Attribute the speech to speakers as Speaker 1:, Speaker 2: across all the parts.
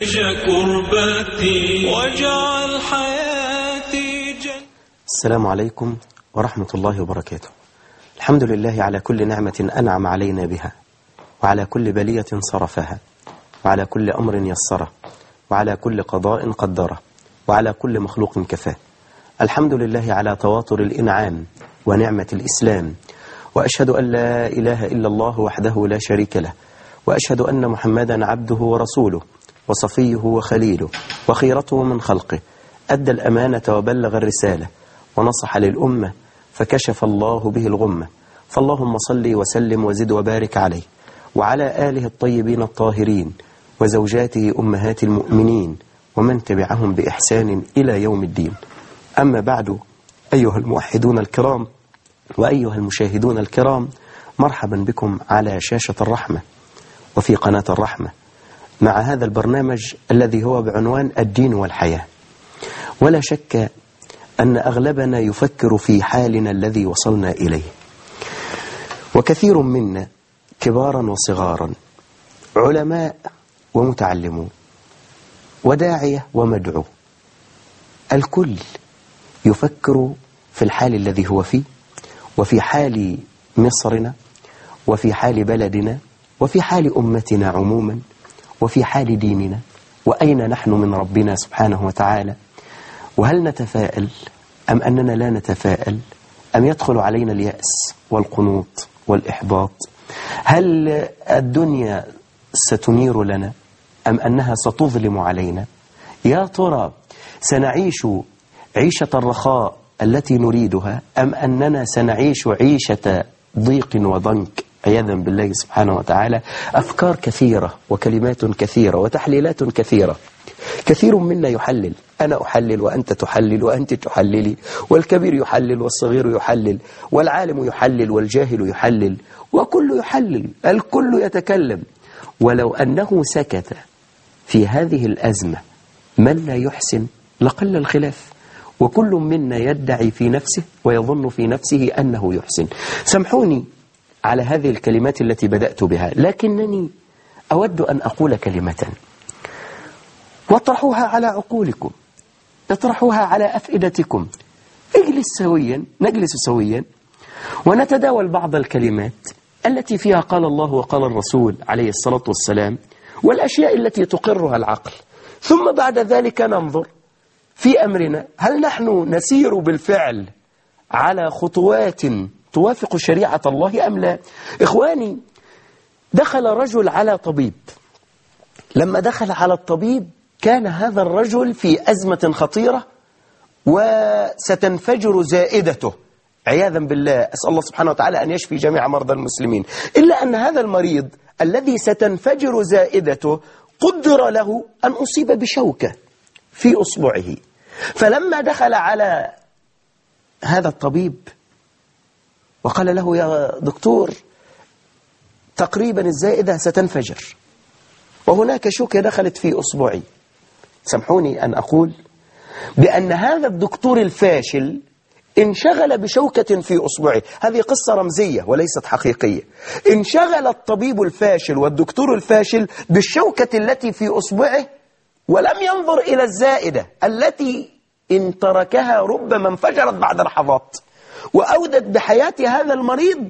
Speaker 1: كربتي واجعل حياتي جنة
Speaker 2: السلام عليكم ورحمة الله وبركاته الحمد لله على كل نعمة أنعم علينا بها وعلى كل بلية صرفها وعلى كل أمر يسره وعلى كل قضاء قدره وعلى كل مخلوق كفاه الحمد لله على تواتر الإنعام ونعمة الإسلام وأشهد أن لا إله إلا الله وحده لا شريك له وأشهد أن محمدا عبده ورسوله وصفيه وخليله وخيرته من خلقه أدى الأمانة وبلغ الرسالة ونصح للأمة فكشف الله به الغمة فاللهم صل وسلم وزد وبارك عليه وعلى آله الطيبين الطاهرين وزوجاته أمهات المؤمنين ومن تبعهم بإحسان إلى يوم الدين أما بعد أيها الموحدون الكرام وأيها المشاهدون الكرام مرحبا بكم على شاشة الرحمة وفي قناة الرحمة مع هذا البرنامج الذي هو بعنوان الدين والحياة ولا شك أن أغلبنا يفكر في حالنا الذي وصلنا إليه وكثير منا كبارا وصغارا علماء ومتعلمون وداعية ومدعو الكل يفكر في الحال الذي هو فيه وفي حال مصرنا وفي حال بلدنا وفي حال أمتنا عموما وفي حال ديننا وأين نحن من ربنا سبحانه وتعالى وهل نتفائل أم أننا لا نتفائل أم يدخل علينا اليأس والقنوط والإحباط هل الدنيا ستنير لنا أم أنها ستظلم علينا يا ترى سنعيش عيشة الرخاء التي نريدها أم أننا سنعيش عيشة ضيق وضنك عياذا بالله سبحانه وتعالى أفكار كثيرة وكلمات كثيرة وتحليلات كثيرة كثير منا يحلل أنا أحلل وأنت تحلل وأنت تحللي والكبير يحلل والصغير يحلل والعالم يحلل والجاهل يحلل وكل يحلل الكل يتكلم ولو أنه سكت في هذه الأزمة من لا يحسن لقل الخلاف وكل منا يدعي في نفسه ويظن في نفسه أنه يحسن سامحوني على هذه الكلمات التي بدأت بها لكنني أود أن أقول كلمة واطرحوها على عقولكم اطرحوها على أفئدتكم اجلس سويا نجلس سويا ونتداول بعض الكلمات التي فيها قال الله وقال الرسول عليه الصلاة والسلام والأشياء التي تقرها العقل ثم بعد ذلك ننظر في أمرنا هل نحن نسير بالفعل على خطوات توافق شريعة الله أم لا إخواني دخل رجل على طبيب لما دخل على الطبيب كان هذا الرجل في أزمة خطيرة وستنفجر زائدته عياذا بالله أسأل الله سبحانه وتعالى أن يشفي جميع مرضى المسلمين إلا أن هذا المريض الذي ستنفجر زائدته قدر له أن أصيب بشوكة في أصبعه فلما دخل على هذا الطبيب وقال له يا دكتور تقريبا الزائدة ستنفجر وهناك شوكة دخلت في أصبعي سامحوني أن أقول بأن هذا الدكتور الفاشل انشغل بشوكة في أصبعه هذه قصة رمزية وليست حقيقية انشغل الطبيب الفاشل والدكتور الفاشل بالشوكة التي في أصبعه ولم ينظر إلى الزائدة التي إن تركها ربما انفجرت بعد لحظات وأودت بحياة هذا المريض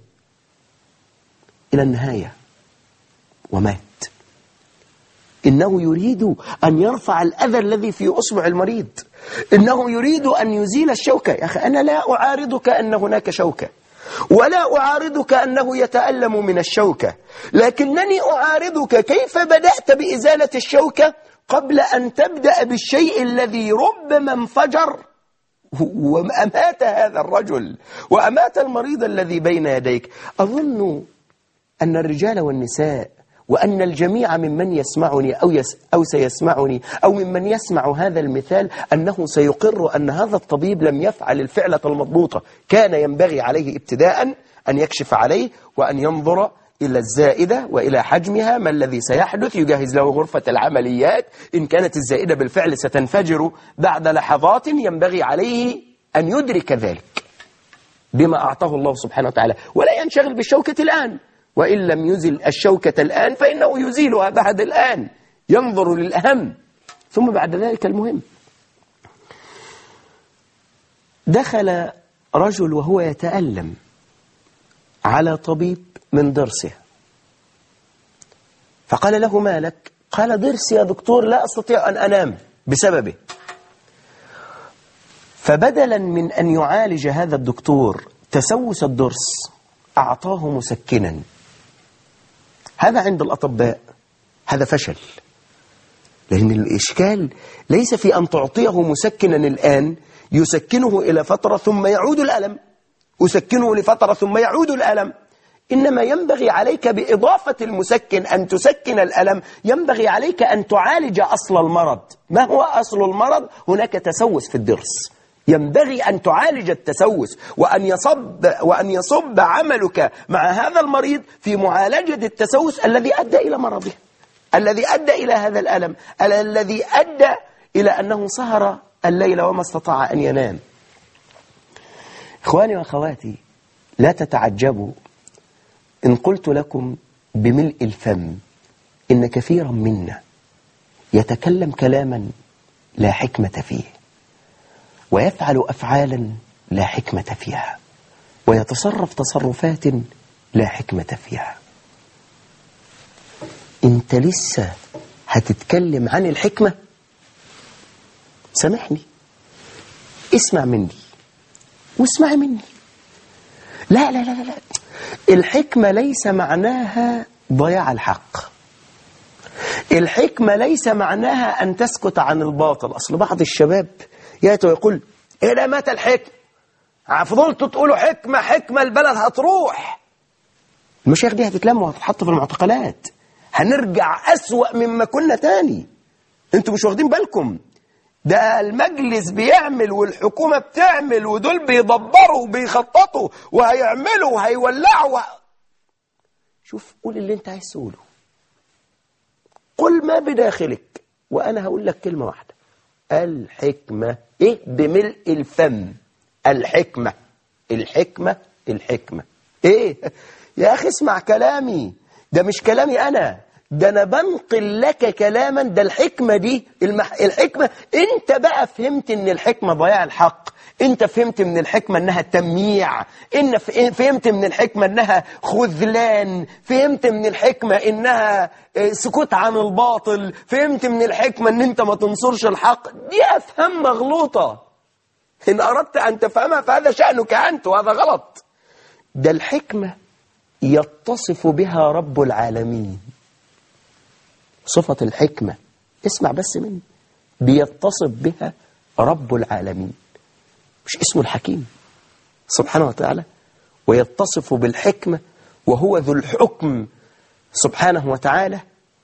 Speaker 2: إلى النهاية ومات إنه يريد أن يرفع الأذى الذي في أصبع المريض إنه يريد أن يزيل الشوكة يا أخي أنا لا أعارضك أن هناك شوكة ولا أعارضك أنه يتألم من الشوكة لكنني أعارضك كيف بدأت بإزالة الشوكة قبل أن تبدأ بالشيء الذي ربما انفجر وأمات هذا الرجل وأمات المريض الذي بين يديك أظن أن الرجال والنساء وأن الجميع ممن يسمعني أو, يس أو سيسمعني أو ممن يسمع هذا المثال أنه سيقر أن هذا الطبيب لم يفعل الفعلة المضبوطة كان ينبغي عليه ابتداء أن يكشف عليه وأن ينظر إلى الزائدة وإلى حجمها ما الذي سيحدث يجهز له غرفة العمليات إن كانت الزائدة بالفعل ستنفجر بعد لحظات ينبغي عليه أن يدرك ذلك بما أعطاه الله سبحانه وتعالى ولا ينشغل بالشوكة الآن وإن لم يزل الشوكة الآن فإنه يزيلها بعد الآن ينظر للأهم ثم بعد ذلك المهم دخل رجل وهو يتألم على طبيب من ضرسه فقال له ما لك قال ضرسي يا دكتور لا أستطيع أن أنام بسببه فبدلا من أن يعالج هذا الدكتور تسوس الضرس أعطاه مسكنا هذا عند الأطباء هذا فشل لأن الإشكال ليس في أن تعطيه مسكنا الآن يسكنه إلى فترة ثم يعود الألم أسكنه لفترة ثم يعود الألم إنما ينبغي عليك بإضافة المسكن أن تسكن الألم ينبغي عليك أن تعالج أصل المرض ما هو أصل المرض؟ هناك تسوس في الضرس ينبغي أن تعالج التسوس وأن يصب, وأن يصب عملك مع هذا المريض في معالجة التسوس الذي أدى إلى مرضه الذي أدى إلى هذا الألم الذي أدى إلى أنه سهر الليل وما استطاع أن ينام إخواني وأخواتي لا تتعجبوا إن قلت لكم بملء الفم إن كثيرا منا يتكلم كلاما لا حكمة فيه ويفعل أفعالا لا حكمة فيها ويتصرف تصرفات لا حكمة فيها انت لسه هتتكلم عن الحكمة سامحني اسمع مني واسمعي مني لا لا لا لا الحكمة ليس معناها ضياع الحق الحكمة ليس معناها أن تسكت عن الباطل أصل بعض الشباب يأتي ويقول إيه لا مات الحكمة فضلتوا تقولوا حكمة حكمة البلد هتروح المشايخ دي هتتلم وهتتحط في المعتقلات هنرجع أسوأ مما كنا تاني انتوا مش واخدين بالكم ده المجلس بيعمل والحكومة بتعمل ودول بيدبروا وبيخططوا وهيعملوا وهيولعوا شوف قول اللي انت عايز تقوله قل ما بداخلك وانا هقول لك كلمة واحدة الحكمة ايه بملء الفم الحكمة الحكمة الحكمة ايه يا اخي اسمع كلامي ده مش كلامي انا ده انا بنقل لك كلاما ده الحكمة دي المح... الحكمة انت بقى فهمت ان الحكمة ضياع الحق انت فهمت من الحكمة انها تمييع ان فهمت من الحكمة انها خذلان فهمت من الحكمة انها سكوت عن الباطل فهمت من الحكمة ان انت ما تنصرش الحق دي افهام مغلوطة ان اردت ان تفهمها فهذا شأنك انت وهذا غلط ده الحكمة يتصف بها رب العالمين صفة الحكمة اسمع بس مني بيتصف بها رب العالمين مش اسمه الحكيم سبحانه وتعالى ويتصف بالحكمة وهو ذو الحكم سبحانه وتعالى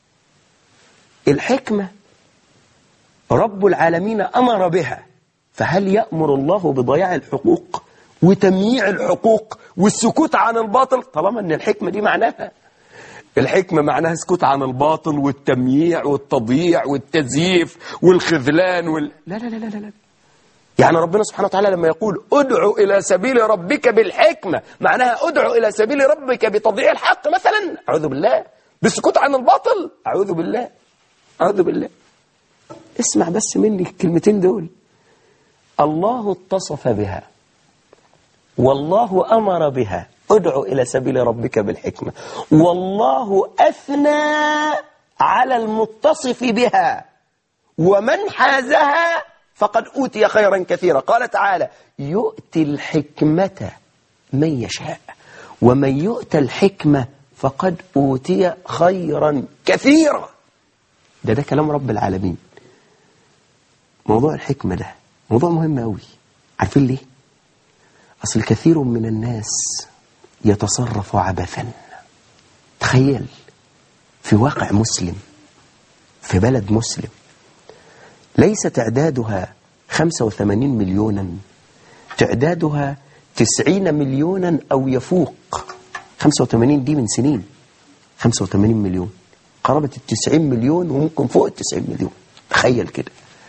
Speaker 2: الحكمة رب العالمين أمر بها فهل يأمر الله بضياع الحقوق وتمييع الحقوق والسكوت عن الباطل طالما أن الحكمة دي معناها الحكمة معناها سكوت عن الباطل والتمييع والتضييع والتزييف والخذلان وال... لا لا لا لا لا يعني ربنا سبحانه وتعالى لما يقول ادعو إلى سبيل ربك بالحكمة معناها ادعو إلى سبيل ربك بتضييع الحق مثلا أعوذ بالله بالسكوت عن الباطل أعوذ بالله أعوذ بالله اسمع بس مني الكلمتين دول الله اتصف بها والله أمر بها ادعو إلى سبيل ربك بالحكمة والله أثنى على المتصف بها ومن حازها فقد أوتي خيرا كثيرا قال تعالى يؤتي الحكمة من يشاء ومن يؤتى الحكمة فقد أوتي خيرا كثيرا ده ده كلام رب العالمين موضوع الحكمة ده موضوع مهم أوي عارفين ليه أصل كثير من الناس يتصرف عبثا تخيل في واقع مسلم في بلد مسلم ليس تعدادها 85 مليونا تعدادها 90 مليونا أو يفوق 85 دي من سنين 85 مليون قرابة التسعين مليون وممكن فوق التسعين مليون تخيل كده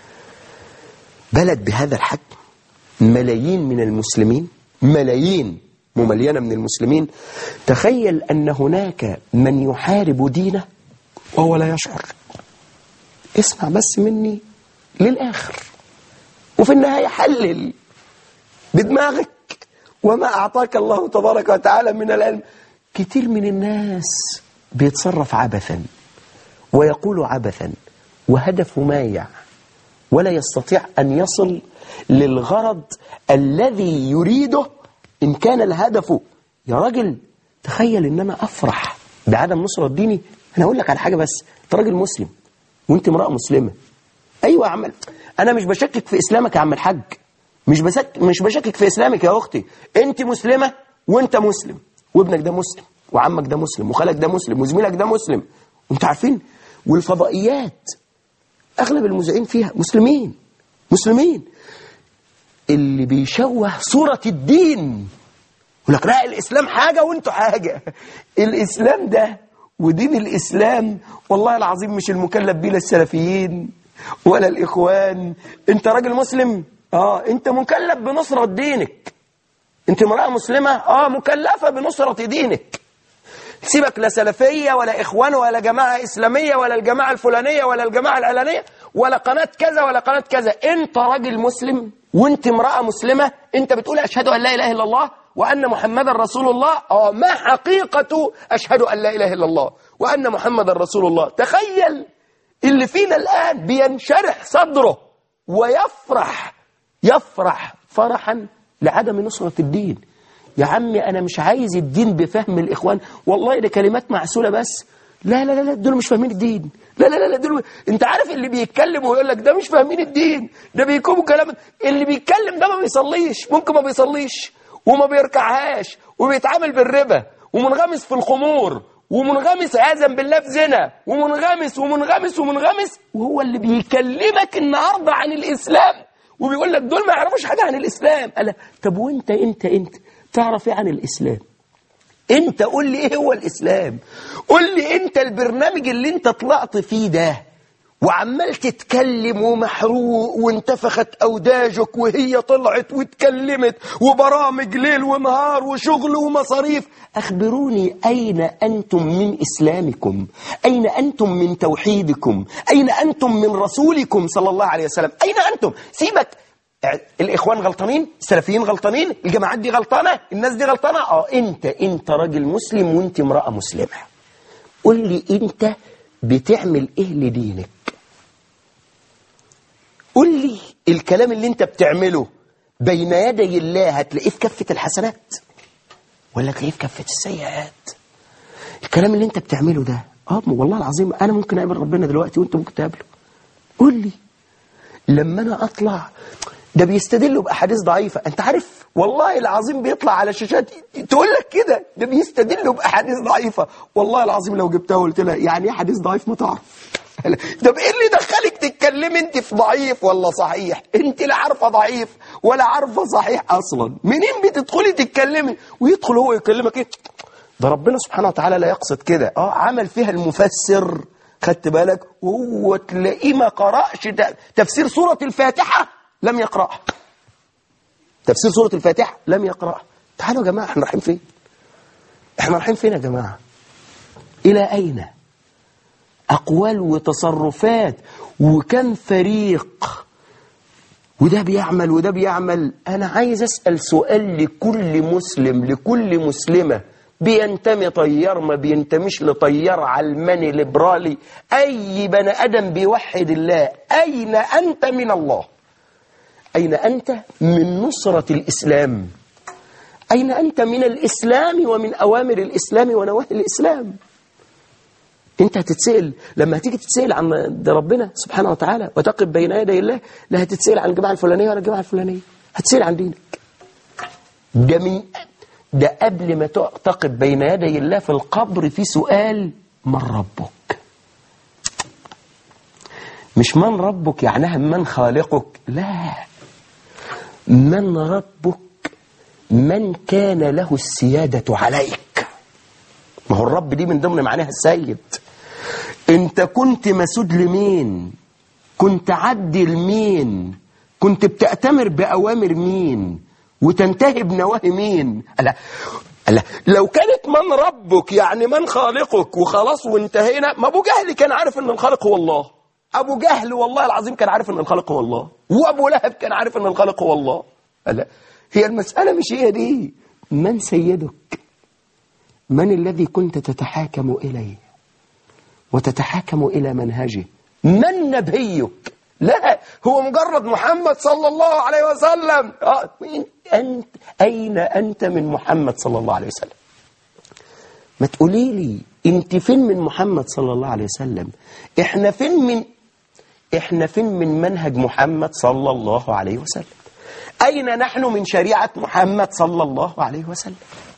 Speaker 2: بلد بهذا الحجم ملايين من المسلمين ملايين مملينة من المسلمين تخيل أن هناك من يحارب دينه وهو لا يشعر اسمع بس مني للآخر وفي النهاية حلل بدماغك وما أعطاك الله تبارك وتعالى من العلم كتير من الناس بيتصرف عبثا ويقول عبثا وهدفه مايع ولا يستطيع أن يصل للغرض الذي يريده إن كان الهدف يا راجل تخيل إن أنا أفرح بعدم نصرة ديني أنا أقول لك على حاجة بس أنت راجل مسلم وأنت امرأة مسلمة أيوة يا عم أنا مش بشكك في إسلامك يا عم الحاج مش بسك مش بشكك في إسلامك يا أختي أنت مسلمة وأنت مسلم وابنك ده مسلم وعمك ده مسلم وخالك ده مسلم وزميلك ده مسلم وانتوا عارفين والفضائيات أغلب المذيعين فيها مسلمين مسلمين اللي بيشوه صورة الدين يقول لك لا الإسلام حاجة وانتوا حاجة الإسلام ده ودين الإسلام والله العظيم مش المكلف بيه لا السلفيين ولا الإخوان انت راجل مسلم اه انت مكلف بنصرة دينك انت امرأة مسلمة اه مكلفة بنصرة دينك سيبك لا سلفية ولا إخوان ولا جماعة إسلامية ولا الجماعة الفلانية ولا الجماعة العلانية ولا قناة كذا ولا قناة كذا أنت راجل مسلم وأنت امرأة مسلمة أنت بتقول أشهد أن لا إله إلا الله وأن محمدا رسول الله أو ما حقيقة أشهد أن لا إله إلا الله وأن محمدا رسول الله تخيل اللي فينا الآن بينشرح صدره ويفرح يفرح فرحا لعدم نصرة الدين يا عمي أنا مش عايز الدين بفهم الإخوان والله ده كلمات معسولة بس لا لا لا دول مش فاهمين الدين لا لا لا دول انت عارف اللي بيتكلم ويقول لك ده مش فاهمين الدين ده بيكونوا كلام اللي بيتكلم ده ما بيصليش ممكن ما بيصليش وما بيركعهاش وبيتعامل بالربا ومنغمس في الخمور ومنغمس عياذا بالله في زنا ومنغمس ومنغمس ومنغمس وهو اللي بيكلمك النهارده عن الاسلام وبيقول لك دول ما يعرفوش حاجه عن الاسلام قال طب وانت انت انت تعرف ايه عن الاسلام انت قول لي ايه هو الاسلام قول لي انت البرنامج اللي انت طلعت فيه ده وعمال تتكلم ومحروق وانتفخت اوداجك وهي طلعت واتكلمت وبرامج ليل ونهار وشغل ومصاريف اخبروني اين انتم من اسلامكم اين انتم من توحيدكم اين انتم من رسولكم صلى الله عليه وسلم اين انتم سيبك الاخوان غلطانين السلفيين غلطانين الجماعات دي غلطانه الناس دي غلطانه اه انت انت راجل مسلم وانت امراه مسلمه قول لي انت بتعمل ايه لدينك قول لي الكلام اللي انت بتعمله بين يدي الله هتلاقيه في كفه الحسنات ولا تلاقيه في كفه السيئات الكلام اللي انت بتعمله ده اه والله العظيم انا ممكن اقابل ربنا دلوقتي وانت ممكن تقابله قول لي لما انا اطلع ده بيستدلوا باحاديث ضعيفه انت عارف والله العظيم بيطلع على شاشات تقول لك كده ده بيستدلوا باحاديث ضعيفه والله العظيم لو جبتها وقلت لها يعني ايه حديث ضعيف ما تعرف طب ايه اللي دخلك تتكلمي انت في ضعيف ولا صحيح انت لا عارفه ضعيف ولا عارفه صحيح اصلا منين بتدخلي تتكلمي ويدخل هو يكلمك ايه ده ربنا سبحانه وتعالى لا يقصد كده اه عمل فيها المفسر خدت بالك وهو تلاقيه ما قرأش تفسير سورة الفاتحة لم يقرأها تفسير سورة الفاتحة لم يقرأها تعالوا يا جماعة احنا رايحين فين احنا رايحين فين يا جماعة إلى أين أقوال وتصرفات وكم فريق وده بيعمل وده بيعمل أنا عايز أسأل سؤال لكل مسلم لكل مسلمة بينتمي طيار ما بينتميش لطيار علماني ليبرالي أي بني آدم بيوحد الله أين أنت من الله أين أنت من نصرة الإسلام أين أنت من الإسلام ومن أوامر الإسلام ونواهي الإسلام أنت هتتسأل لما هتيجي تتسأل عن ربنا سبحانه وتعالى وتقف بين يدي الله لا هتتسأل عن الجماعة الفلانية ولا الجماعة الفلانية هتسأل عن دينك ده من ده قبل ما تقف بين يدي الله في القبر في سؤال من ربك مش من ربك يعنيها من خالقك لا من ربك من كان له السيادة عليك ما هو الرب دي من ضمن معناها السيد انت كنت مسود لمين كنت عبد لمين كنت بتأتمر بأوامر مين وتنتهي بنواهي مين ألا ألا لو كانت من ربك يعني من خالقك وخلاص وانتهينا ما ابو جهل كان عارف ان الخالق هو الله ابو جهل والله العظيم كان عارف ان الخالق هو الله وابو لهب كان عارف ان الخالق هو الله لا هي المسألة مش هي دي من سيدك من الذي كنت تتحاكم إليه وتتحاكم إلى منهجه من نبيك لا هو مجرد محمد صلى الله عليه وسلم آه، مين أنت أين أنت من محمد صلى الله عليه وسلم ما تقولي لي انت فين من محمد صلى الله عليه وسلم احنا فين من احنا فين من منهج محمد صلى الله عليه وسلم اين نحن من شريعة محمد صلى الله عليه وسلم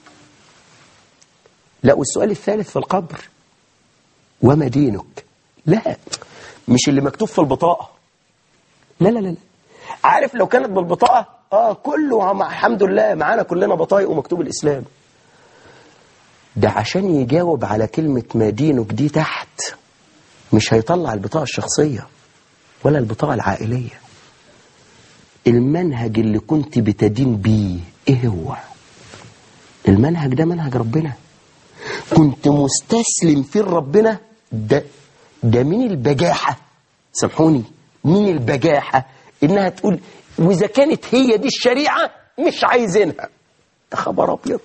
Speaker 2: لا والسؤال الثالث في القبر وما دينك لا مش اللي مكتوب في البطاقة لا لا لا لا عارف لو كانت بالبطاقة اه كله مع الحمد لله معانا كلنا بطايق ومكتوب الإسلام ده عشان يجاوب على كلمة ما دينك دي تحت مش هيطلع البطاقة الشخصية ولا البطاقة العائلية المنهج اللي كنت بتدين بيه ايه هو المنهج ده منهج ربنا كنت مستسلم فيه لربنا ده ده من البجاحة سامحوني من البجاحة انها تقول واذا كانت هي دي الشريعة مش عايزينها ده خبر ابيض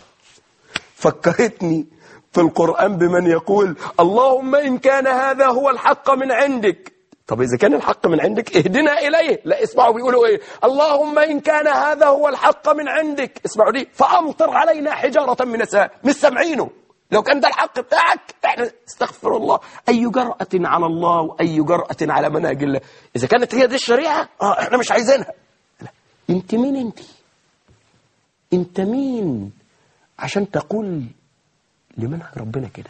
Speaker 2: فكرتني في القرآن بمن يقول اللهم إن كان هذا هو الحق من عندك طب إذا كان الحق من عندك اهدنا إليه لا اسمعوا بيقولوا إيه اللهم إن كان هذا هو الحق من عندك اسمعوا دي فأمطر علينا حجارة من السماء مش سامعينه لو كان ده الحق بتاعك احنا استغفر الله أي جرأة على الله وأي جرأة على منهج الله إذا كانت هي دي الشريعة اه احنا مش عايزينها لا. انت مين انت انت مين عشان تقول لمنهج ربنا كده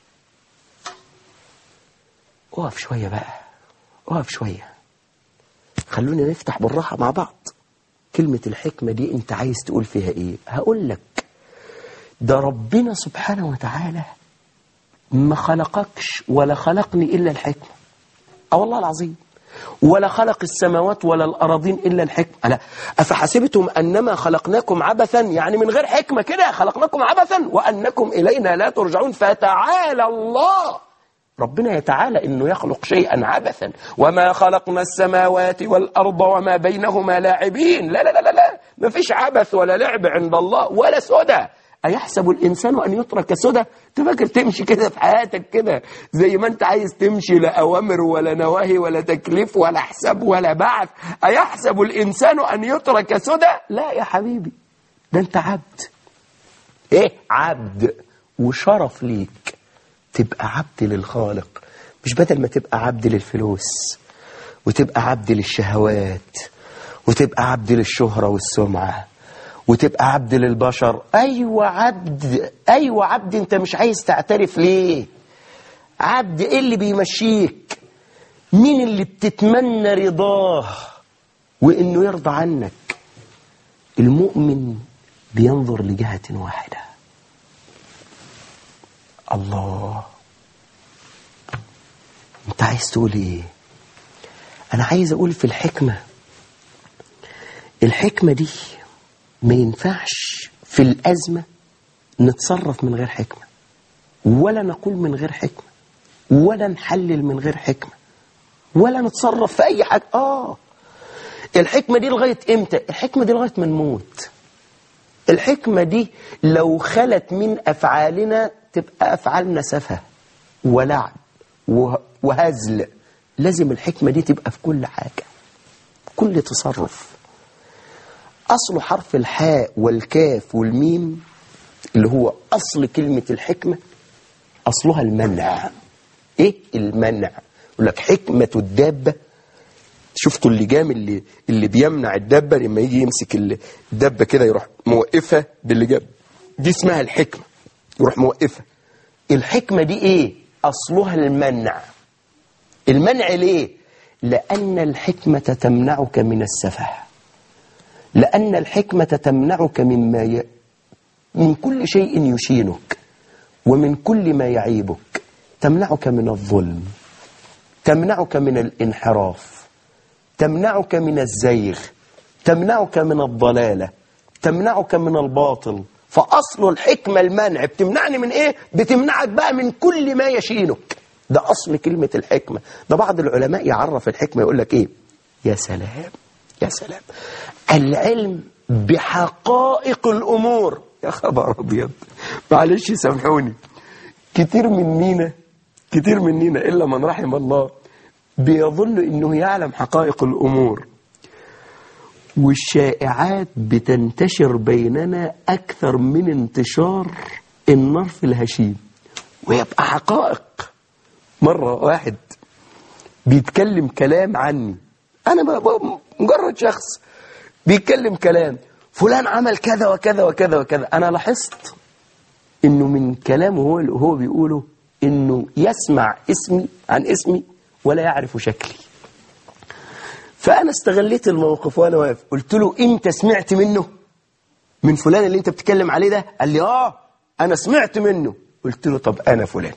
Speaker 2: اقف شوية بقى اقف شوية خلونا نفتح بالراحة مع بعض كلمة الحكمة دي انت عايز تقول فيها ايه هقول لك ده ربنا سبحانه وتعالى ما خلقكش ولا خلقني إلا الحكمة اه والله العظيم ولا خلق السماوات ولا الأراضين إلا الحكمة لا أفحسبتم أنما خلقناكم عبثا يعني من غير حكمة كده خلقناكم عبثا وأنكم إلينا لا ترجعون فتعالى الله ربنا يتعالى انه يخلق شيئا عبثا وما خلقنا السماوات والارض وما بينهما لاعبين لا لا لا لا, لا. ما فيش عبث ولا لعب عند الله ولا سدى أيحسب الإنسان أن يترك سدى تفكر تمشي كده في حياتك كده زي ما أنت عايز تمشي لا أوامر ولا نواهي ولا تكليف ولا حساب ولا بعث أيحسب الإنسان أن يترك سدى لا يا حبيبي ده أنت عبد إيه عبد وشرف ليك تبقى عبد للخالق مش بدل ما تبقى عبد للفلوس وتبقى عبد للشهوات وتبقى عبد للشهرة والسمعة وتبقى عبد للبشر أيوة عبد أيوة عبد أنت مش عايز تعترف ليه عبد إيه اللي بيمشيك مين اللي بتتمنى رضاه وإنه يرضى عنك المؤمن بينظر لجهة واحدة الله انت عايز تقول ايه انا عايز اقول في الحكمة الحكمة دي ما ينفعش في الأزمة نتصرف من غير حكمة ولا نقول من غير حكمة ولا نحلل من غير حكمة ولا نتصرف في أي حاجة آه الحكمة دي لغاية إمتى الحكمة دي لغاية ما نموت الحكمة دي لو خلت من أفعالنا تبقى أفعالنا سفه ولعب وهزل لازم الحكمة دي تبقى في كل حاجة كل تصرف أصل حرف الحاء والكاف والميم اللي هو أصل كلمة الحكمة أصلها المنع إيه المنع يقول لك حكمة الدابة شفتوا اللجام اللي اللي بيمنع الدابة لما يجي يمسك الدابة كده يروح موقفها باللجام دي اسمها الحكمة يروح موقفها الحكمة دي إيه أصلها المنع المنع ليه لأن الحكمة تمنعك من السفه لأن الحكمة تمنعك مما ي... من كل شيء يشينك ومن كل ما يعيبك تمنعك من الظلم تمنعك من الانحراف تمنعك من الزيغ تمنعك من الضلالة تمنعك من الباطل فأصل الحكمة المنع بتمنعني من إيه؟ بتمنعك بقى من كل ما يشينك ده أصل كلمة الحكمة ده بعض العلماء يعرف الحكمة يقول لك إيه يا سلام يا سلام العلم بحقائق الأمور يا خبر أبيض معلش سامحوني كتير مننا كتير مننا إلا من رحم الله بيظن إنه يعلم حقائق الأمور والشائعات بتنتشر بيننا أكثر من انتشار النار في الهشيم ويبقى حقائق مرة واحد بيتكلم كلام عني أنا ب- ب- مجرد شخص بيتكلم كلام فلان عمل كذا وكذا وكذا وكذا أنا لاحظت إنه من كلامه هو هو بيقوله إنه يسمع اسمي عن اسمي ولا يعرف شكلي فأنا استغليت الموقف وأنا واقف قلت له أنت سمعت منه من فلان اللي أنت بتتكلم عليه ده قال لي آه أنا سمعت منه قلت له طب أنا فلان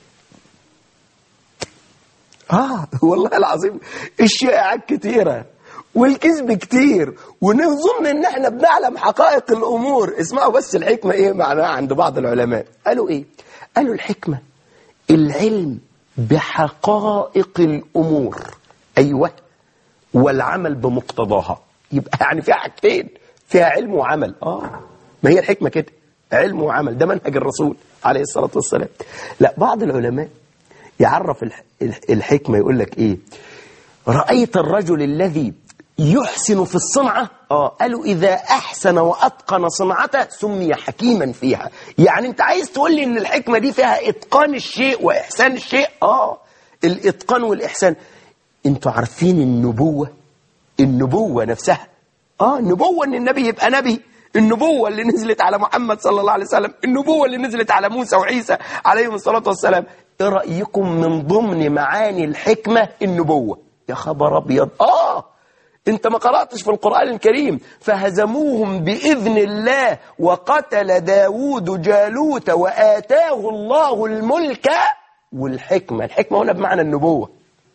Speaker 2: آه والله العظيم الشائعات كتيرة والكذب كتير ونظن ان احنا بنعلم حقائق الامور اسمعوا بس الحكمة ايه معناها عند بعض العلماء قالوا ايه قالوا الحكمة العلم بحقائق الامور ايوه والعمل بمقتضاها يبقى يعني فيها حاجتين فيها علم وعمل اه ما هي الحكمة كده علم وعمل ده منهج الرسول عليه الصلاة والسلام لا بعض العلماء يعرف الح- الح- الحكمة يقول لك ايه رأيت الرجل الذي يحسن في الصنعة آه قالوا إذا أحسن وأتقن صنعته سمي حكيما فيها يعني أنت عايز تقول لي إن الحكمة دي فيها إتقان الشيء وإحسان الشيء آه الإتقان والإحسان أنتوا عارفين النبوة النبوة نفسها آه النبوة إن النبي يبقى نبي النبوة اللي نزلت على محمد صلى الله عليه وسلم النبوة اللي نزلت على موسى وعيسى عليهم الصلاة والسلام إيه رأيكم من ضمن معاني الحكمة النبوة يا خبر أبيض آه انت ما قرأتش في القرآن الكريم فهزموهم بإذن الله وقتل داود جالوت وآتاه الله الملك والحكمة الحكمة هنا بمعنى النبوة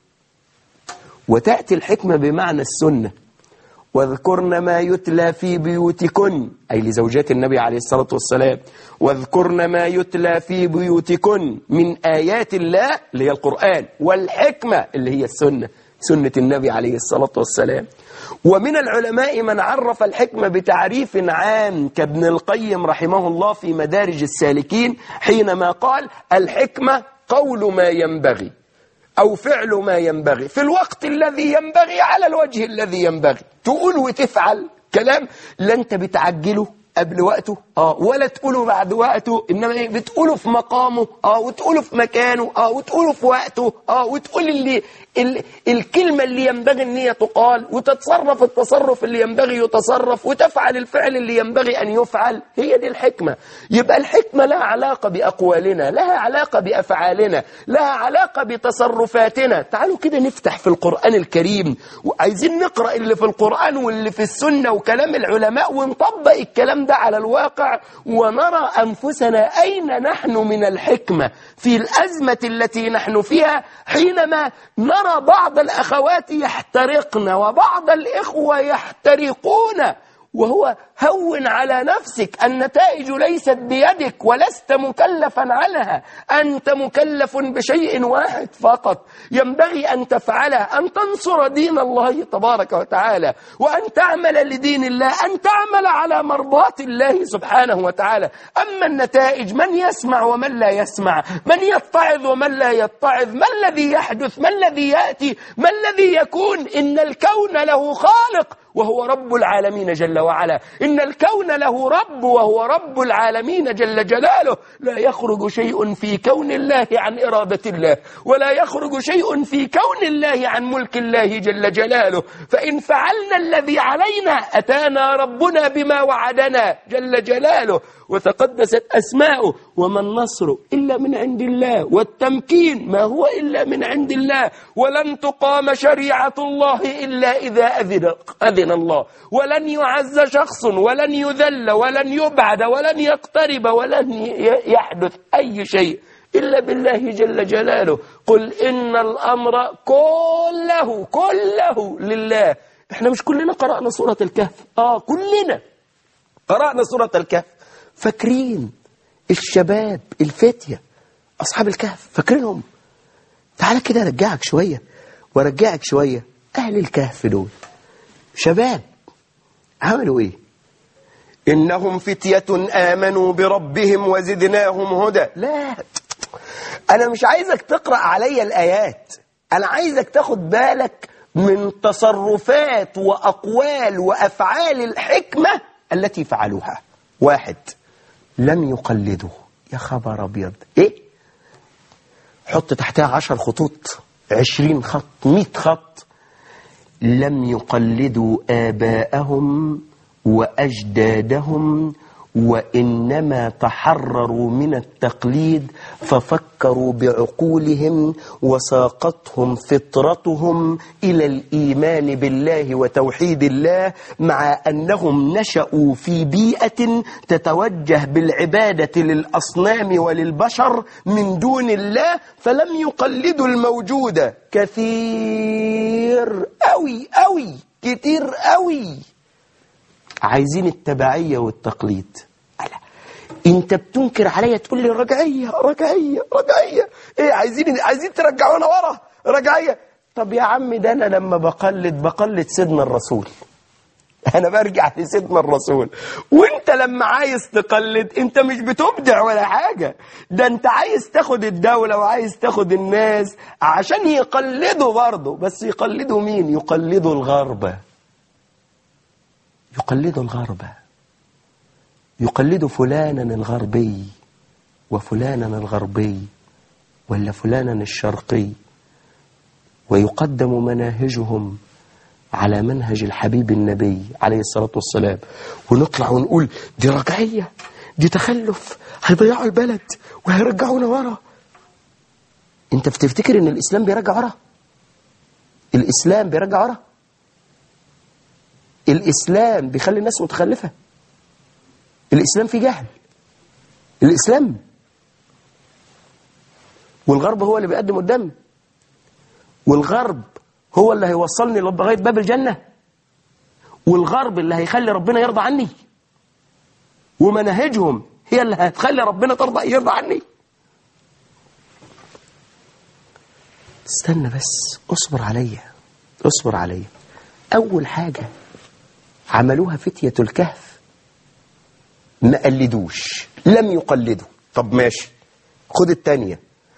Speaker 2: وتأتي الحكمة بمعنى السنة واذكرن ما يتلى في بيوتكن أي لزوجات النبي عليه الصلاة والسلام واذكرن ما يتلى في بيوتكن من آيات الله اللي هي القرآن والحكمة اللي هي السنة سنة النبي عليه الصلاة والسلام ومن العلماء من عرف الحكمة بتعريف عام كابن القيم رحمه الله في مدارج السالكين حينما قال الحكمة قول ما ينبغي أو فعل ما ينبغي في الوقت الذي ينبغي على الوجه الذي ينبغي تقول وتفعل كلام لا أنت بتعجله قبل وقته اه ولا تقوله بعد وقته انما ايه بتقوله في مقامه اه وتقوله في مكانه اه وتقوله في وقته اه وتقول اللي ال الكلمة اللي ينبغي ان هي تقال وتتصرف التصرف اللي ينبغي يتصرف وتفعل الفعل اللي ينبغي ان يفعل هي دي الحكمة يبقى الحكمة لها علاقة بأقوالنا لها علاقة بأفعالنا لها علاقة بتصرفاتنا تعالوا كده نفتح في القرآن الكريم وعايزين نقرأ اللي في القرآن واللي في السنة وكلام العلماء ونطبق الكلام ده على الواقع ونرى أنفسنا أين نحن من الحكمة في الأزمة التي نحن فيها حينما نرى بعض الأخوات يحترقن وبعض الإخوة يحترقون وهو هون على نفسك النتائج ليست بيدك ولست مكلفا عنها أنت مكلف بشيء واحد فقط ينبغي أن تفعله أن تنصر دين الله تبارك وتعالى وأن تعمل لدين الله أن تعمل على مرضات الله سبحانه وتعالى أما النتائج من يسمع ومن لا يسمع من يتعظ ومن لا يتعظ ما الذي يحدث ما الذي يأتي ما الذي يكون إن الكون له خالق وهو رب العالمين جل وعلا إن الكون له رب وهو رب العالمين جل جلاله لا يخرج شيء في كون الله عن إرادة الله ولا يخرج شيء في كون الله عن ملك الله جل جلاله فإن فعلنا الذي علينا أتانا ربنا بما وعدنا جل جلاله وتقدست أسماؤه وما النصر إلا من عند الله والتمكين ما هو إلا من عند الله ولن تقام شريعة الله إلا إذا أذن, أذن الله ولن يعز شخص ولن يذل ولن يبعد ولن يقترب ولن يحدث أي شيء إلا بالله جل جلاله قل إن الأمر كله كله لله احنا مش كلنا قرأنا سورة الكهف آه كلنا قرأنا سورة الكهف فاكرين الشباب الفتية أصحاب الكهف فاكرينهم تعالى كده ارجعك شوية وارجعك شوية اهل الكهف دول شباب عملوا ايه انهم فتية امنوا بربهم وزدناهم هدى لا انا مش عايزك تقرأ عليا الايات انا عايزك تاخد بالك من تصرفات واقوال وافعال الحكمة التي فعلوها واحد لم يقلدوا يا خبر ابيض ايه حط تحتها عشر خطوط عشرين خط مئة خط لم يقلدوا آباءهم وأجدادهم وإنما تحرروا من التقليد ففكروا بعقولهم وساقتهم فطرتهم إلى الإيمان بالله وتوحيد الله مع أنهم نشأوا في بيئة تتوجه بالعبادة للأصنام وللبشر من دون الله فلم يقلدوا الموجود كثير أوي أوي كتير أوي عايزين التبعية والتقليد ألا انت بتنكر عليا تقول لي رجعية رجعية رجعية ايه عايزين عايزين ترجعونا ورا رجعية طب يا عم ده انا لما بقلد بقلد سيدنا الرسول انا برجع لسيدنا الرسول وانت لما عايز تقلد انت مش بتبدع ولا حاجة ده انت عايز تاخد الدولة وعايز تاخد الناس عشان يقلدوا برضه بس يقلدوا مين يقلدوا الغربة يقلدوا الغرب يقلدوا فلانا الغربي وفلانا الغربي ولا فلانا الشرقي ويقدم مناهجهم على منهج الحبيب النبي عليه الصلاة والسلام ونطلع ونقول دي رجعية دي تخلف هيضيعوا البلد وهيرجعونا ورا انت بتفتكر ان الاسلام بيرجع ورا الاسلام بيرجع ورا الإسلام بيخلي الناس متخلفة الإسلام فيه جهل الإسلام والغرب هو اللي بيقدم قدام والغرب هو اللي هيوصلني لغاية باب الجنة والغرب اللي هيخلي ربنا يرضى عني ومناهجهم هي اللي هتخلي ربنا ترضى يرضى عني استنى بس اصبر عليا اصبر عليا أول حاجة عملوها فتية الكهف ما قلدوش لم يقلدوا طب ماشي خد التانية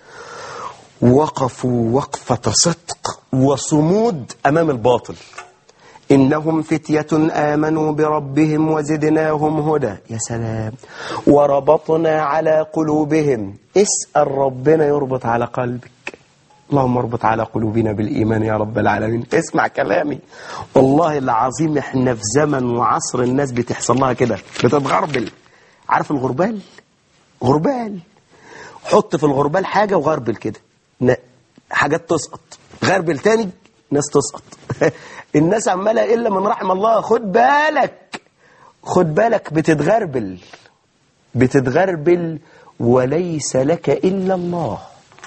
Speaker 2: وقفوا وقفة صدق وصمود أمام الباطل إنهم فتية آمنوا بربهم وزدناهم هدى يا سلام وربطنا على قلوبهم اسأل ربنا يربط على قلبك اللهم اربط على قلوبنا بالإيمان يا رب العالمين اسمع كلامي والله العظيم احنا في زمن وعصر الناس بتحصل لها كده بتتغربل عارف الغربال غربال حط في الغربال حاجة وغربل كده ن- حاجات تسقط غربل تاني ناس تسقط الناس عمالة إلا من رحم الله خد بالك خد بالك بتتغربل بتتغربل وليس لك إلا الله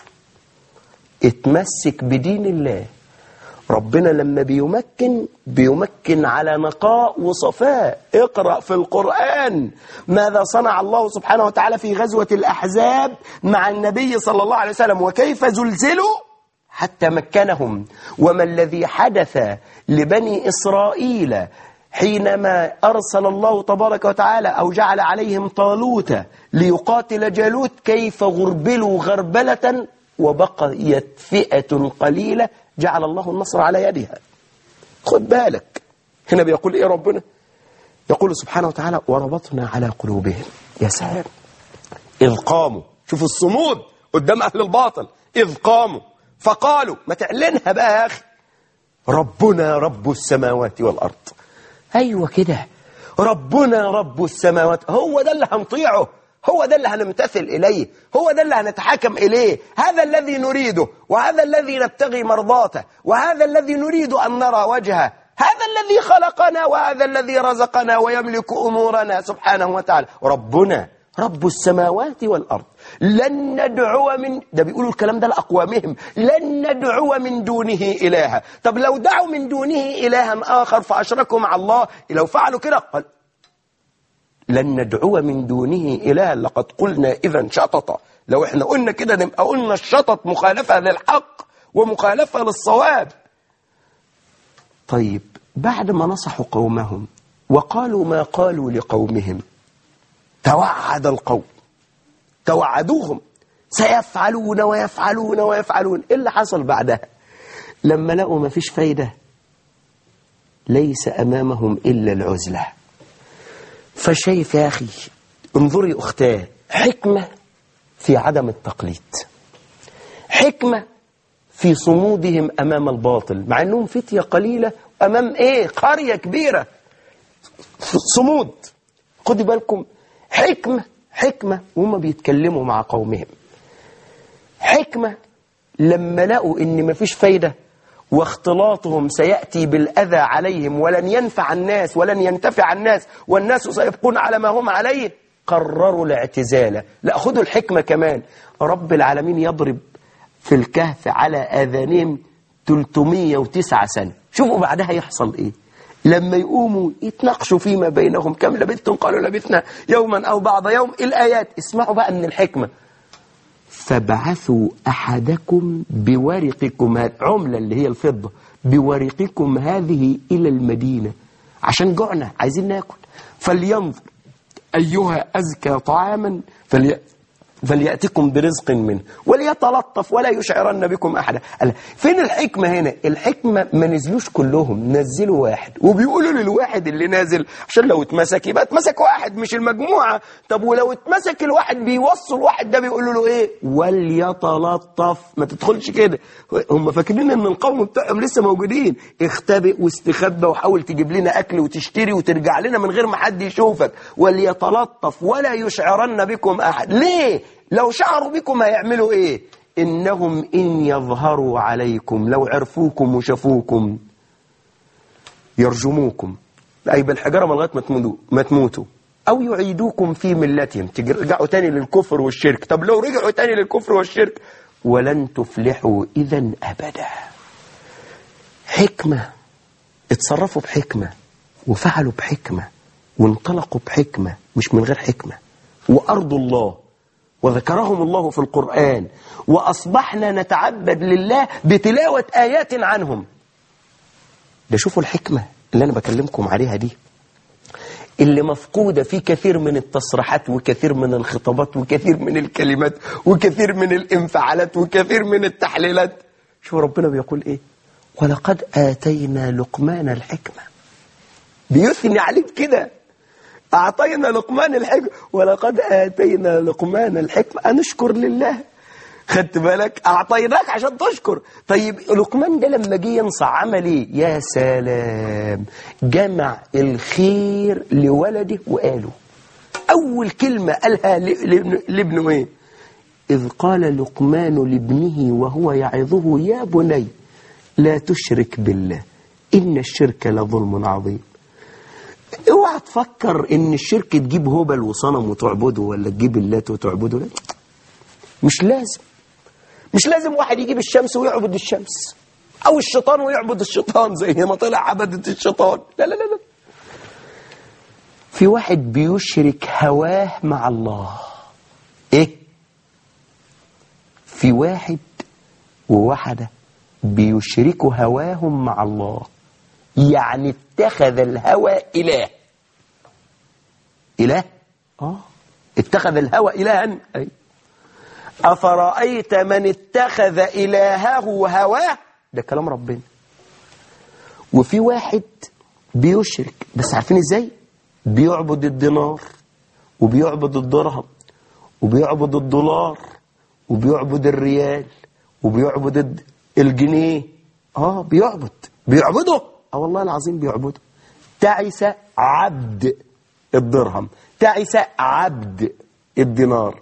Speaker 2: اتمسك بدين الله ربنا لما بيمكن بيمكن على نقاء وصفاء اقرأ في القرآن ماذا صنع الله سبحانه وتعالى في غزوة الأحزاب مع النبي صلى الله عليه وسلم وكيف زلزلوا حتى مكنهم وما الذي حدث لبني إسرائيل حينما أرسل الله تبارك وتعالى أو جعل عليهم طالوت ليقاتل جالوت كيف غربلوا غربلة وبقيت فئة قليلة جعل الله النصر على يدها خد بالك هنا بيقول إيه ربنا يقول سبحانه وتعالى وربطنا على قلوبهم يا سلام إذ قاموا شوفوا الصمود قدام أهل الباطل إذ قاموا فقالوا ما تعلنها بقى يا أخي ربنا رب السماوات والأرض أيوة كده ربنا رب السماوات هو ده اللي هنطيعه هو ده اللي هنمتثل إليه هو ده اللي هنتحاكم إليه هذا الذي نريده وهذا الذي نبتغي مرضاته وهذا الذي نريد أن نرى وجهه هذا الذي خلقنا وهذا الذي رزقنا ويملك أمورنا سبحانه وتعالى ربنا رب السماوات والأرض لن ندعو من ده بيقولوا الكلام ده لأقوامهم لن ندعو من دونه إلها طب لو دعوا من دونه إلها آخر فأشركوا مع الله لو فعلوا كده قال لن ندعو من دونه إلها لقد قلنا إذا شطط لو احنا قلنا كده نبقى قلنا الشطط مخالفة للحق ومخالفة للصواب طيب بعد ما نصحوا قومهم وقالوا ما قالوا لقومهم توعد القوم توعدوهم سيفعلون ويفعلون ويفعلون ايه اللي حصل بعدها لما لقوا ما فيش فايدة ليس أمامهم إلا العزلة فشايف يا أخي انظري أختاه حكمة في عدم التقليد حكمة في صمودهم أمام الباطل مع أنهم فتية قليلة أمام إيه قرية كبيرة صمود خدي بالكم حكمة حكمة وهم بيتكلموا مع قومهم حكمة لما لقوا ان مفيش فايدة واختلاطهم سيأتي بالأذى عليهم ولن ينفع الناس ولن ينتفع الناس والناس سيبقون على ما هم عليه قرروا الاعتزال لا خدوا الحكمة كمان رب العالمين يضرب في الكهف على آذانهم 309 سنة شوفوا بعدها يحصل ايه لما يقوموا يتناقشوا فيما بينهم كم لبثتم قالوا لبثنا يوما أو بعض يوم الآيات اسمعوا بقى من الحكمة فابعثوا أحدكم بورقكم ه- عملة اللي هي الفضة بورقكم هذه إلى المدينة عشان جوعنا عايزين ناكل فلينظر أيها أزكى طعاما فلي... فليأتكم برزق منه وليتلطف ولا يشعرن بكم أحدا قال فين الحكمة هنا الحكمة ما نزلوش كلهم نزلوا واحد وبيقولوا للواحد اللي نازل عشان لو اتمسك يبقى اتمسك واحد مش المجموعة طب ولو اتمسك الواحد بيوصل الواحد ده بيقولوا له ايه وليتلطف ما تدخلش كده هم فاكرين ان القوم بتاعهم لسه موجودين اختبئ واستخبى وحاول تجيب لنا اكل وتشتري وترجع لنا من غير ما حد يشوفك وليتلطف ولا يشعرن بكم احد ليه لو شعروا بكم هيعملوا ايه انهم ان يظهروا عليكم لو عرفوكم وشافوكم يرجموكم أي بالحجارة من لغاية ما تموتوا ما تموتوا أو يعيدوكم في ملتهم ترجعوا تاني للكفر والشرك طب لو رجعوا تاني للكفر والشرك ولن تفلحوا إذا أبدا حكمة اتصرفوا بحكمة وفعلوا بحكمة وانطلقوا بحكمة مش من غير حكمة وأرضوا الله وذكرهم الله في القرآن وأصبحنا نتعبد لله بتلاوة آيات عنهم ده شوفوا الحكمة اللي أنا بكلمكم عليها دي اللي مفقودة في كثير من التصريحات وكثير من الخطابات وكثير من الكلمات وكثير من الانفعالات وكثير من التحليلات شوف ربنا بيقول ايه ولقد آتينا لقمان الحكمة بيثني عليك كده أعطينا لقمان الحكمة ولقد آتينا لقمان الحكمة أنشكر لله خدت بالك أعطيناك عشان تشكر طيب لقمان ده لما جه ينصح عمل ايه يا سلام جمع الخير لولده وقاله أول كلمة قالها ل- لابن- لابنه ايه إذ قال لقمان لابنه وهو يعظه يا بني لا تشرك بالله إن الشرك لظلم عظيم اوعى تفكر ان الشرك تجيب هبل وصنم وتعبده ولا تجيب اللات وتعبده لا مش لازم مش لازم واحد يجيب الشمس ويعبد الشمس او الشيطان ويعبد الشيطان زي ما طلع عبدة الشيطان لا لا لا لا في واحد بيشرك هواه مع الله ايه في واحد وواحدة بيشركوا هواهم مع الله يعني اتخذ الهوى إله إله آه اتخذ الهوى إلها أي أفرأيت من اتخذ إلهه هواه ده كلام ربنا وفي واحد بيشرك بس عارفين ازاي بيعبد الدينار وبيعبد الدرهم وبيعبد الدولار وبيعبد الريال وبيعبد الد- الجنيه اه بيعبد بيعبده اه والله العظيم بيعبده تعس عبد الدرهم تعس عبد الدينار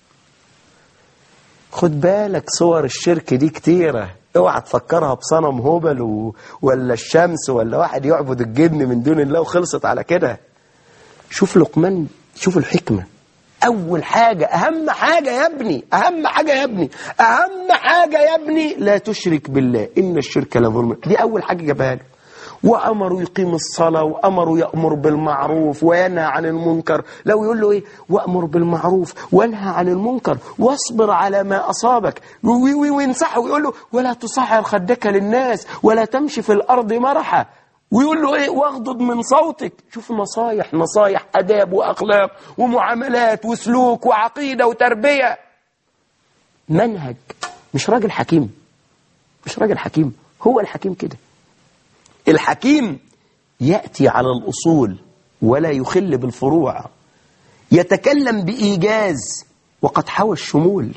Speaker 2: خد بالك صور الشرك دي كتيرة اوعى تفكرها بصنم هبل و... ولا الشمس ولا واحد يعبد الجبن من دون الله وخلصت على كده شوف لقمان شوف الحكمة أول حاجة أهم حاجة يا ابني أهم حاجة يا ابني أهم حاجة يا ابني لا تشرك بالله إن الشرك لظلم دي أول حاجة جابها له وأمره يقيم الصلاة وأمره يأمر بالمعروف وينهى عن المنكر لو يقول له إيه وأمر بالمعروف وانهى عن المنكر واصبر على ما أصابك وي- وي- وينصحه ويقول له ولا تصعر خدك للناس ولا تمشي في الأرض مرحا ويقول له ايه واغضض من صوتك شوف نصايح نصايح اداب واخلاق ومعاملات وسلوك وعقيده وتربيه منهج مش راجل حكيم مش راجل حكيم هو الحكيم كده الحكيم ياتي على الاصول ولا يخل بالفروع يتكلم بايجاز وقد حوى الشمول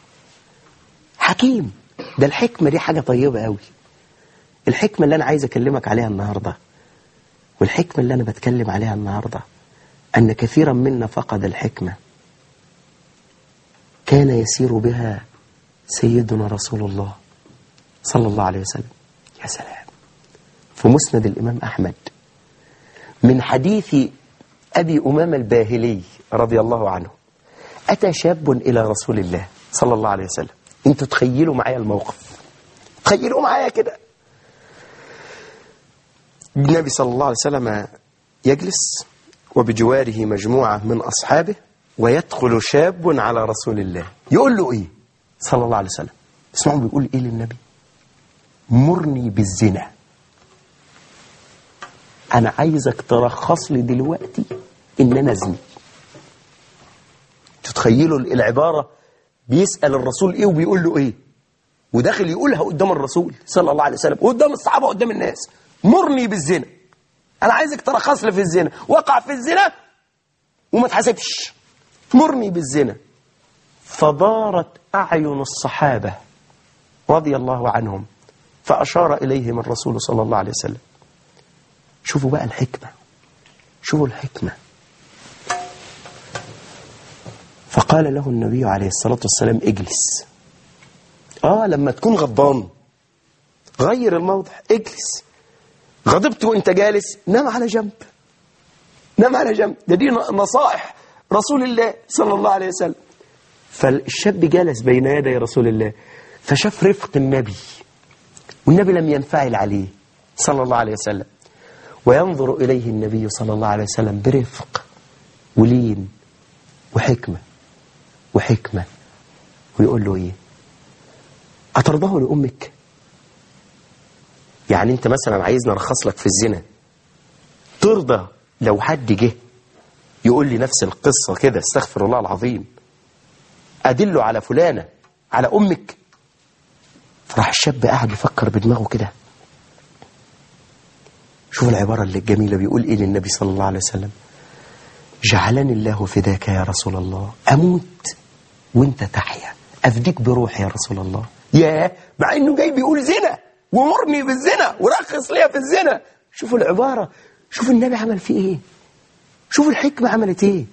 Speaker 2: حكيم ده الحكمه دي حاجه طيبه قوي الحكمة اللي أنا عايز أكلمك عليها النهاردة والحكمة اللي أنا بتكلم عليها النهاردة أن كثيرا منا فقد الحكمة كان يسير بها سيدنا رسول الله صلى الله عليه وسلم يا سلام في مسند الإمام أحمد من حديث أبي أمامة الباهلي رضي الله عنه أتى شاب إلى رسول الله صلى الله عليه وسلم انتوا تخيلوا معايا الموقف تخيلوا معايا كده النبي صلى الله عليه وسلم يجلس وبجواره مجموعة من أصحابه ويدخل شاب على رسول الله يقول له إيه صلى الله عليه وسلم اسمعوا بيقول إيه للنبي مرني بالزنا أنا عايزك ترخص لي دلوقتي إن أنا أزني تتخيلوا العبارة بيسأل الرسول إيه وبيقول له إيه وداخل يقولها قدام الرسول صلى الله عليه وسلم وقدام الصحابة قدام الناس مرني بالزنا أنا عايزك ترخص لي في الزنا وقع في الزنا وما تحاسبش مرني بالزنا فدارت أعين الصحابة رضي الله عنهم فأشار إليهم الرسول صلى الله عليه وسلم شوفوا بقى الحكمة شوفوا الحكمة فقال له النبي عليه الصلاة والسلام اجلس آه لما تكون غضبان غير الموضع اجلس غضبت وانت جالس نام على جنب نام على جنب ده دي نصائح رسول الله صلى الله عليه وسلم فالشاب جلس بين يدي رسول الله فشاف رفق النبي والنبي لم ينفعل عليه صلى الله عليه وسلم وينظر إليه النبي صلى الله عليه وسلم برفق ولين وحكمة وحكمة ويقول له إيه أترضاه لأمك يعني أنت مثلا عايزني أرخص لك في الزنا ترضى لو حد جه يقول لي نفس القصة كده استغفر الله العظيم أدله على فلانة على أمك فراح الشاب قاعد يفكر بدماغه كده شوف العبارة اللي الجميلة بيقول إيه للنبي صلى الله عليه وسلم جعلني الله فداك يا رسول الله أموت وانت تحيا أفديك بروحي يا رسول الله يا مع إنه جاي بيقول زنا ومرني بالزنا ورخص ليا في الزنا شوفوا العبارة شوفوا النبي عمل فيه إيه شوفوا الحكمة عملت إيه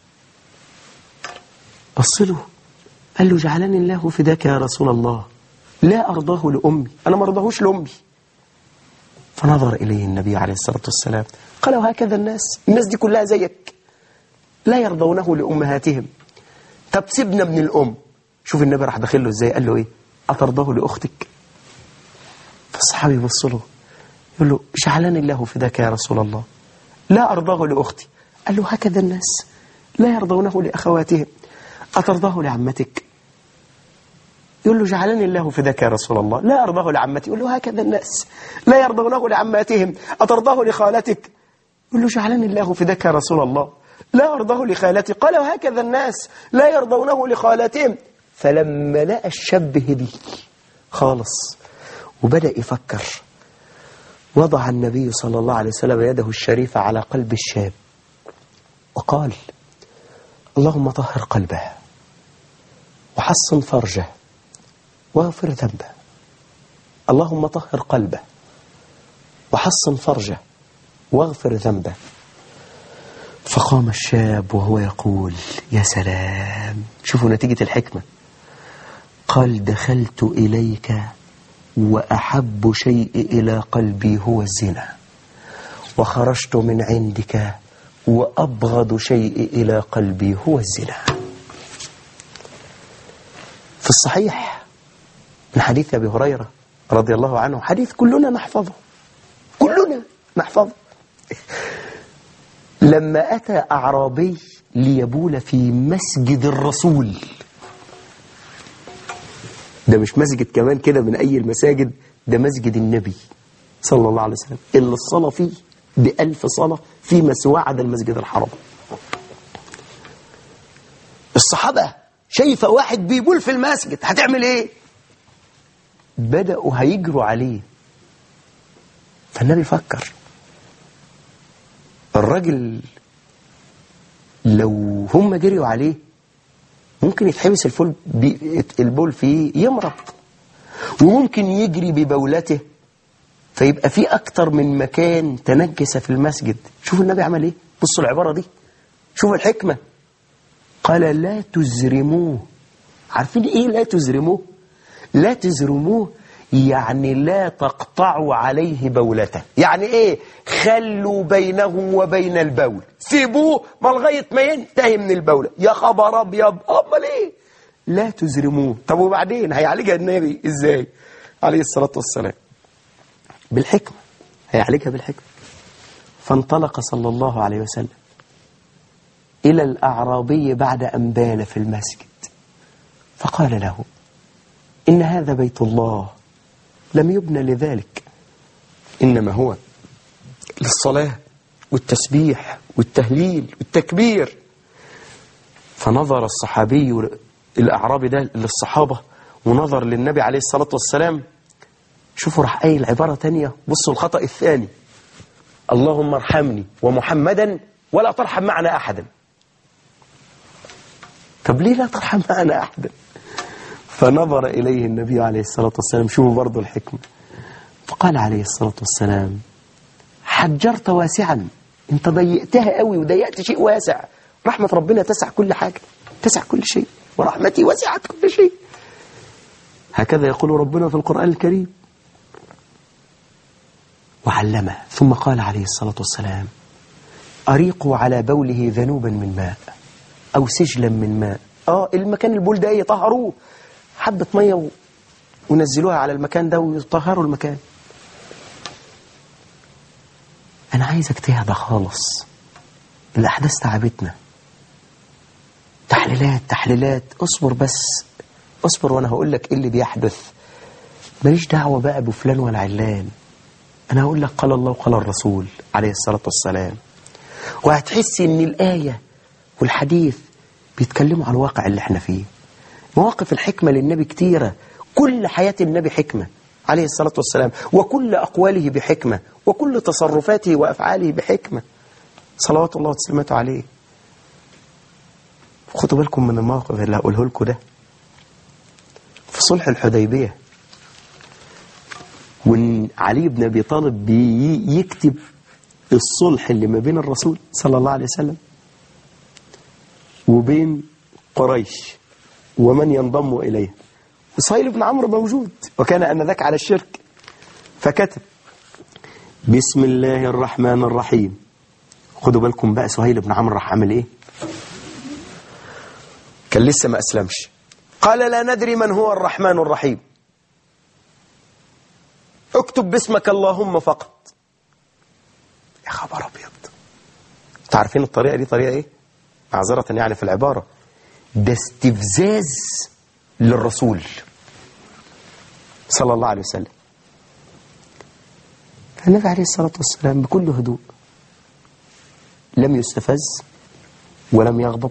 Speaker 2: بص له قال له جعلني الله فداك يا رسول الله لا أرضاه لأمي أنا ما أرضاهوش لأمي فنظر إليه النبي عليه الصلاة والسلام قال وهكذا الناس الناس دي كلها زيك لا يرضونه لأمهاتهم طب سيبنا من الأم شوف النبي راح داخل له ازاي قال له ايه أترضاه لأختك فالصحابي يبص له يقول له جعلني الله فداك يا رسول الله لا أرضاه لأختي قال له هكذا الناس لا يرضونه لأخواتهم أترضاه لعمتك يقول له جعلني الله فداك يا رسول الله لا أرضاه لعمتي يقول له هكذا الناس لا يرضونه لعماتهم أترضاه لخالتك يقول له جعلني الله فداك يا رسول الله لا أرضاه لخالتي قال وهكذا الناس لا يرضونه لخالتهم فلما لقى الشاب هدي خالص وبدأ يفكر وضع النبي صلى الله عليه وسلم يده الشريفة على قلب الشاب وقال اللهم طهر قلبه وحصن فرجه واغفر ذنبه اللهم طهر قلبه وحصن فرجه واغفر ذنبه فقام الشاب وهو يقول يا سلام شوفوا نتيجة الحكمة قال دخلت إليك وأحب شيء إلى قلبي هو الزنا وخرجت من عندك وأبغض شيء إلى قلبي هو الزنا في الصحيح من حديث أبي هريرة رضي الله عنه حديث كلنا نحفظه كلنا نحفظه لما أتى أعرابي ليبول في مسجد الرسول ده مش مسجد كمان كده من أي المساجد ده مسجد النبي صلى الله عليه وسلم اللي الصلاة فيه بألف صلاة فيما سوى عدا المسجد الحرام الصحابة شايفة واحد بيبول في المسجد هتعمل ايه بدأوا هيجروا عليه فالنبي فكر الراجل لو هم جريوا عليه ممكن يتحبس الفول بي البول فيه يمرض وممكن يجري ببولته فيبقى في أكتر من مكان تنجس في المسجد شوف النبي عمل ايه بصوا العبارة دي شوف الحكمة قال لا تزرموه عارفين ايه لا تزرموه لا تزرموه يعني لا تقطعوا عليه بولته يعني ايه خلوا بينه وبين البول سيبوه ما لغايه ما ينتهي من البوله يا خبر ابيض امال ايه لا تزرموه طب وبعدين هيعالجها النبي ازاي عليه الصلاه والسلام بالحكمه هيعالجها بالحكمه فانطلق صلى الله عليه وسلم إلى الأعرابي بعد أن بال في المسجد فقال له إن هذا بيت الله لم يبنى لذلك إنما هو للصلاة والتسبيح والتهليل والتكبير فنظر الصحابي الأعرابي ده للصحابة ونظر للنبي عليه الصلاة والسلام شوفوا راح قايل عبارة تانية بصوا الخطأ الثاني اللهم ارحمني ومحمدا ولا ترحم معنا أحدا طب ليه لا ترحم معنا أحدا فنظر إليه النبي عليه الصلاة والسلام شوفوا برضو الحكمة فقال عليه الصلاة والسلام حجرت واسعا انت ضيقتها قوي وضيقت شيء واسع رحمة ربنا تسع كل حاجة تسع كل شيء ورحمتي وسعت كل شيء هكذا يقول ربنا في القرآن الكريم وعلمه ثم قال عليه الصلاة والسلام أريقوا على بوله ذنوبا من ماء أو سجلا من ماء آه المكان البول ده يطهروه حبة مية و... ونزلوها على المكان ده ويطهروا المكان أنا عايزك تهدى خالص الأحداث تعبتنا تحليلات تحليلات اصبر بس اصبر وأنا هقول لك إيه اللي بيحدث ماليش دعوة بقى بفلان ولا علان أنا هقول لك قال الله وقال الرسول عليه الصلاة والسلام وهتحسي إن الآية والحديث بيتكلموا على الواقع اللي احنا فيه مواقف الحكمة للنبي كتيرة كل حياة النبي حكمة عليه الصلاة والسلام وكل أقواله بحكمة وكل تصرفاته وأفعاله بحكمة صلوات الله وتسليماته عليه خدوا بالكم من الموقف اللي هقوله لكم ده في صلح الحديبية وان علي بن ابي طالب بيكتب الصلح اللي ما بين الرسول صلى الله عليه وسلم وبين قريش ومن ينضم إليه صهيل بن عمرو موجود وكان أنذاك على الشرك فكتب بسم الله الرحمن الرحيم خدوا بالكم بقى سهيل بن عمرو راح عمل ايه كان لسه ما أسلمش قال لا ندري من هو الرحمن الرحيم اكتب باسمك اللهم فقط يا خبر ابيض تعرفين الطريقة دي طريقة ايه معذرة يعني في العبارة ده استفزاز للرسول صلى الله عليه وسلم فالنبي عليه الصلاة والسلام بكل هدوء لم يستفز ولم يغضب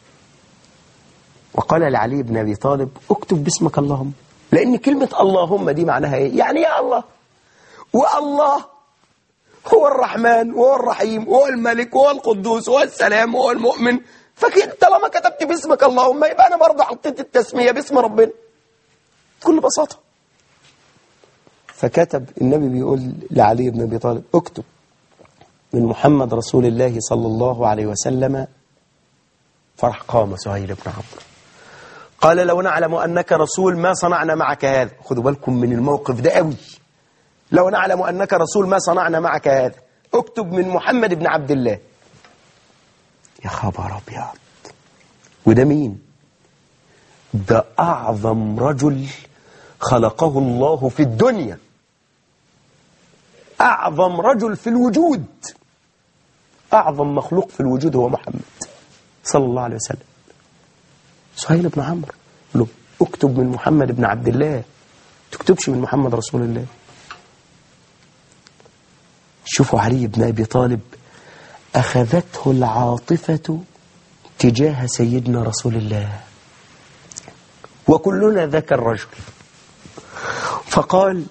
Speaker 2: وقال لعلي بن أبي طالب اكتب باسمك اللهم لأن كلمة اللهم دي معناها إيه؟ يعني يا الله والله هو الرحمن وهو الرحيم وهو الملك وهو القدوس وهو السلام وهو المؤمن فكده طالما كتبت باسمك اللهم يبقى أنا برضه حطيت التسمية باسم ربنا بكل بساطة فكتب النبي بيقول لعلي بن أبي طالب اكتب من محمد رسول الله صلى الله عليه وسلم فرح قام سهيل بن عمرو قال لو نعلم أنك رسول ما صنعنا معك هذا خدوا بالكم من الموقف ده قوي لو نعلم أنك رسول ما صنعنا معك هذا اكتب من محمد بن عبد الله يا خبر أبيض وده مين ده أعظم رجل خلقه الله في الدنيا أعظم رجل في الوجود أعظم مخلوق في الوجود هو محمد صلى الله عليه وسلم سهيل بن عمرو له اكتب من محمد بن عبد الله تكتبش من محمد رسول الله شوفوا علي بن أبي طالب أخذته العاطفة تجاه سيدنا رسول الله وكلنا ذاك الرجل فقال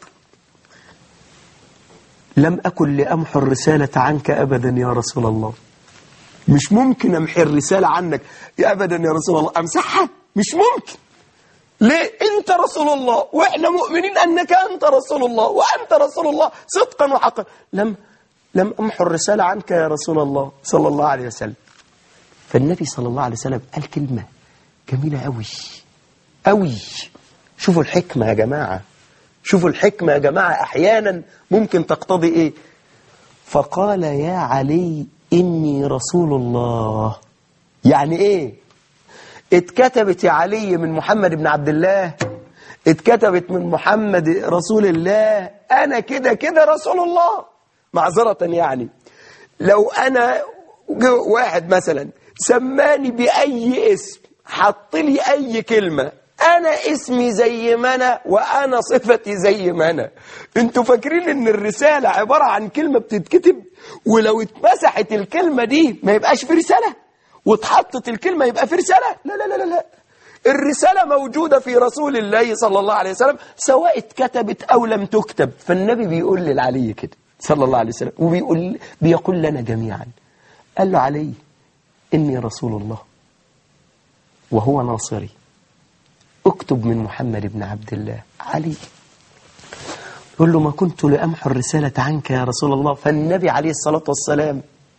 Speaker 2: لم أكن لأمحو الرسالة عنك أبدا يا رسول الله مش ممكن أمحي الرسالة عنك يا أبدا يا رسول الله أمسحها مش ممكن ليه أنت رسول الله وإحنا مؤمنين أنك أنت رسول الله وأنت رسول الله صدقا وحقا لم لم أمحو الرسالة عنك يا رسول الله صلى الله عليه وسلم فالنبي صلى الله عليه وسلم قال كلمة جميلة أوي أوي شوفوا الحكمة يا جماعة شوفوا الحكمة يا جماعة أحيانا ممكن تقتضي إيه فقال يا علي إني رسول الله يعني إيه اتكتبت يا علي من محمد بن عبد الله اتكتبت من محمد رسول الله أنا كده كده رسول الله معذرة يعني لو أنا واحد مثلا سماني بأي اسم حط لي أي كلمة أنا اسمي زي ما أنا وأنا صفتي زي ما أنا أنتوا فاكرين إن الرسالة عبارة عن كلمة بتتكتب ولو اتمسحت الكلمة دي ما يبقاش في رسالة واتحطت الكلمة يبقى في رسالة لا لا لا لا, لا. الرسالة موجودة في رسول الله صلى الله عليه وسلم سواء اتكتبت أو لم تكتب فالنبي بيقول للعلي كده صلى الله عليه وسلم وبيقول بيقول لنا جميعا قال له علي إني رسول الله وهو ناصري اكتب من محمد بن عبد الله علي يقول له ما كنت لأمحو الرسالة عنك يا رسول الله فالنبي عليه الصلاة والسلام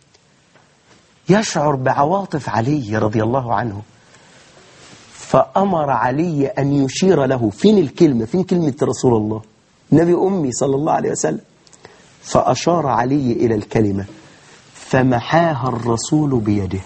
Speaker 2: يشعر بعواطف علي رضي الله عنه فأمر علي أن يشير له فين الكلمة فين كلمة رسول الله نبي أمي صلى الله عليه وسلم فأشار علي إلى الكلمة فمحاها الرسول بيده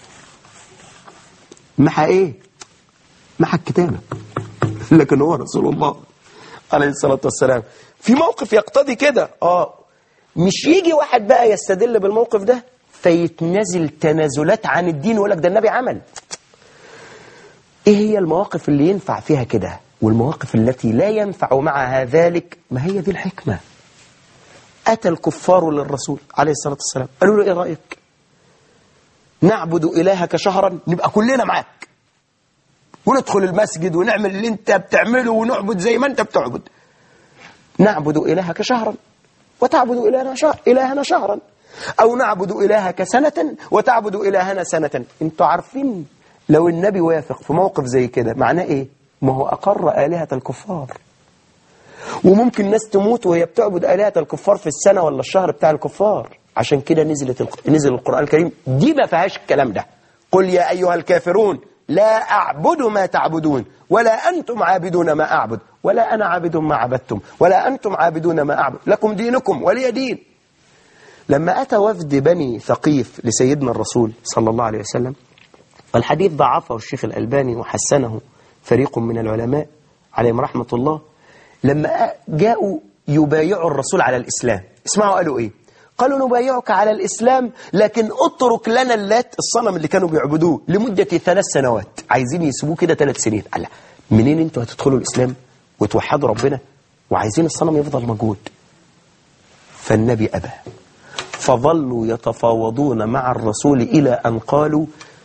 Speaker 2: محى إيه محى الكتابة لكن هو رسول الله عليه الصلاة والسلام في موقف يقتضي كده آه مش يجي واحد بقى يستدل بالموقف ده فيتنازل تنازلات عن الدين ويقول لك ده النبي عمل ايه هي المواقف اللي ينفع فيها كده والمواقف التي لا ينفع معها ذلك ما هي دي الحكمة أتى الكفار للرسول عليه الصلاة والسلام قالوا له ايه رأيك نعبد إلهك شهرا نبقى كلنا معاك وندخل المسجد ونعمل اللي انت بتعمله ونعبد زي ما انت بتعبد نعبد إلهك شهرا وتعبد إلهنا, شهر إلهنا شهرا أو نعبد إلهك سنة وتعبد إلهنا سنة انتوا عارفين لو النبي وافق في موقف زي كده معناه إيه ما هو أقر آلهة الكفار وممكن ناس تموت وهي بتعبد آلهة الكفار في السنة ولا الشهر بتاع الكفار عشان كده نزلت الق... نزل القرآن الكريم دي ما فيهاش الكلام ده قل يا أيها الكافرون لا أعبد ما تعبدون ولا أنتم عابدون ما أعبد ولا أنا عابد ما عبدتم ولا أنتم عابدون ما أعبد لكم دينكم ولي دين لما أتى وفد بني ثقيف لسيدنا الرسول صلى الله عليه وسلم والحديث ضعفه الشيخ الألباني وحسنه فريق من العلماء عليهم رحمة الله لما جاءوا يبايعوا الرسول على الإسلام اسمعوا قالوا إيه قالوا نبايعك على الإسلام لكن اترك لنا اللات الصنم اللي كانوا بيعبدوه لمدة ثلاث سنوات عايزين يسيبوه كده ثلاث سنين قال لا منين انتوا هتدخلوا الإسلام وتوحدوا ربنا وعايزين الصنم يفضل موجود فالنبي أبى فظلوا يتفاوضون مع الرسول إلى أن قالوا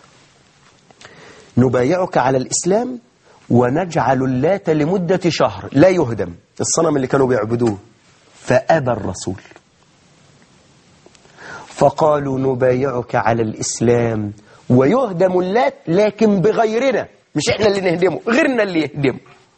Speaker 2: نبايعك على الإسلام ونجعل اللات لمدة شهر لا يهدم الصنم اللي كانوا بيعبدوه فأبى الرسول فقالوا نبايعك على الإسلام ويهدم اللات لكن بغيرنا مش احنا اللي نهدمه غيرنا اللي يهدمه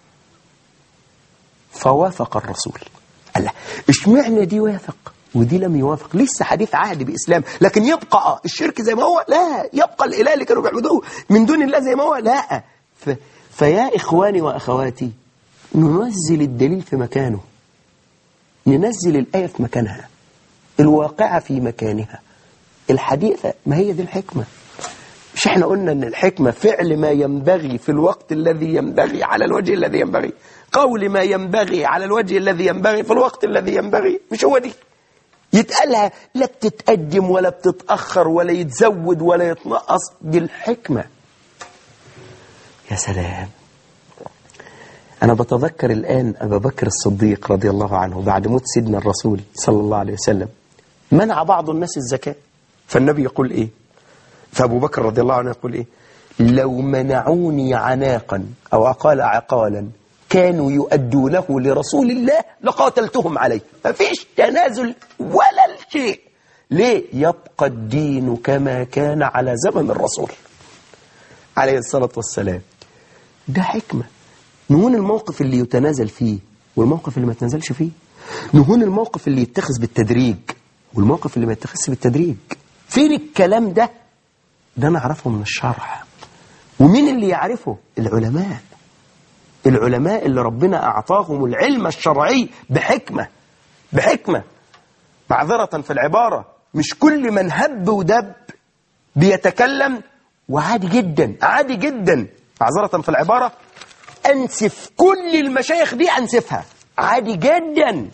Speaker 2: فوافق الرسول قال له اشمعنى دي وافق ودي لم يوافق لسه حديث عهد بإسلام لكن يبقى الشرك زي ما هو لا يبقى الإله اللي كانوا بيعبدوه من دون الله زي ما هو لا ف... فيا إخواني وأخواتي ننزل الدليل في مكانه ننزل الآية في مكانها الواقعة في مكانها الحديثة ما هي دي الحكمة مش احنا قلنا ان الحكمة فعل ما ينبغي في الوقت الذي ينبغي على الوجه الذي ينبغي قول ما ينبغي على الوجه الذي ينبغي في الوقت الذي ينبغي مش هو دي يتقالها لا بتتقدم ولا بتتأخر ولا يتزود ولا يتنقص دي الحكمة يا سلام أنا بتذكر الآن أبا بكر الصديق رضي الله عنه بعد موت سيدنا الرسول صلى الله عليه وسلم منع بعض الناس الزكاة فالنبي يقول إيه فأبو بكر رضي الله عنه يقول إيه لو منعوني عناقا أو قال عقالا كانوا يؤدونه لرسول الله لقاتلتهم عليه ما فيش تنازل ولا شيء ليه يبقى الدين كما كان على زمن الرسول عليه الصلاة والسلام ده حكمة نهون الموقف اللي يتنازل فيه والموقف اللي ما يتنازلش فيه نهون الموقف اللي يتخذ بالتدريج والموقف اللي ما يتخذش بالتدريج فين الكلام ده ده نعرفه من الشرح ومين اللي يعرفه العلماء العلماء اللي ربنا أعطاهم العلم الشرعي بحكمة بحكمة معذرة في العبارة مش كل من هب ودب بيتكلم وعادي جدا عادي جدا معذرة في العبارة أنسف كل المشايخ دي أنسفها عادي جدا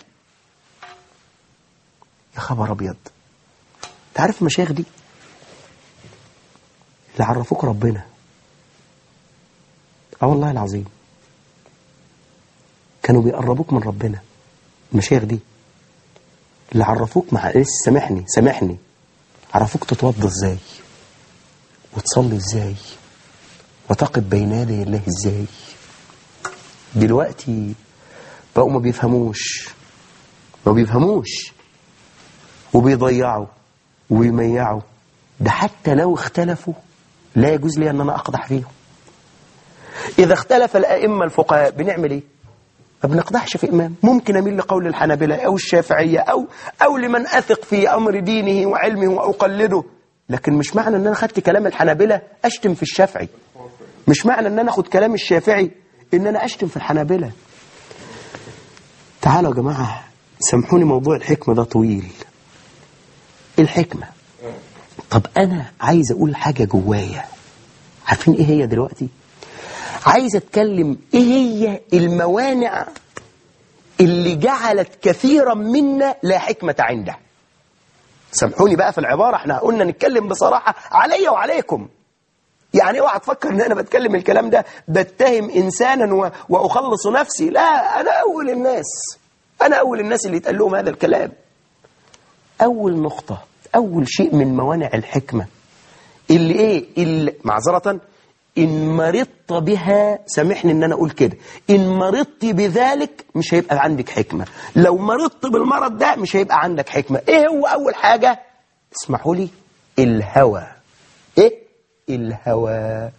Speaker 2: يا خبر أبيض تعرف المشايخ دي اللي عرفوك ربنا اه والله العظيم كانوا بيقربوك من ربنا المشايخ دي اللي عرفوك مع ايه سامحني سامحني عرفوك تتوضى ازاي وتصلي ازاي وتقف بين يدي الله ازاي دلوقتي بقوا ما بيفهموش ما بيفهموش وبيضيعوا وبيميعوا ده حتى لو اختلفوا لا يجوز لي ان انا اقدح فيهم اذا اختلف الائمه الفقهاء بنعمل ايه ما بنقدحش في إمام ممكن أميل لقول الحنابلة أو الشافعية أو, أو لمن أثق في أمر دينه وعلمه وأقلده لكن مش معنى أن أنا خدت كلام الحنابلة أشتم في الشافعي مش معنى أن أنا أخد كلام الشافعي أن أنا أشتم في الحنابلة تعالوا يا جماعة سامحوني موضوع الحكمة ده طويل الحكمة طب أنا عايز أقول حاجة جوايا عارفين إيه هي دلوقتي عايز اتكلم ايه هي الموانع اللي جعلت كثيرا منا لا حكمة عنده سامحوني بقى في العبارة احنا قلنا نتكلم بصراحة عليا وعليكم يعني اوعى تفكر ان انا بتكلم الكلام ده بتهم انسانا و... واخلص نفسي لا انا اول الناس انا اول الناس اللي يتقال لهم هذا الكلام اول نقطة اول شيء من موانع الحكمة اللي ايه اللي معذرة إن مرضت بها سامحني إن أنا أقول كده إن مرضت بذلك مش هيبقى عندك حكمة لو مرضت بالمرض ده مش هيبقى عندك حكمة إيه هو أول حاجة اسمحوا لي الهوى إيه الهوى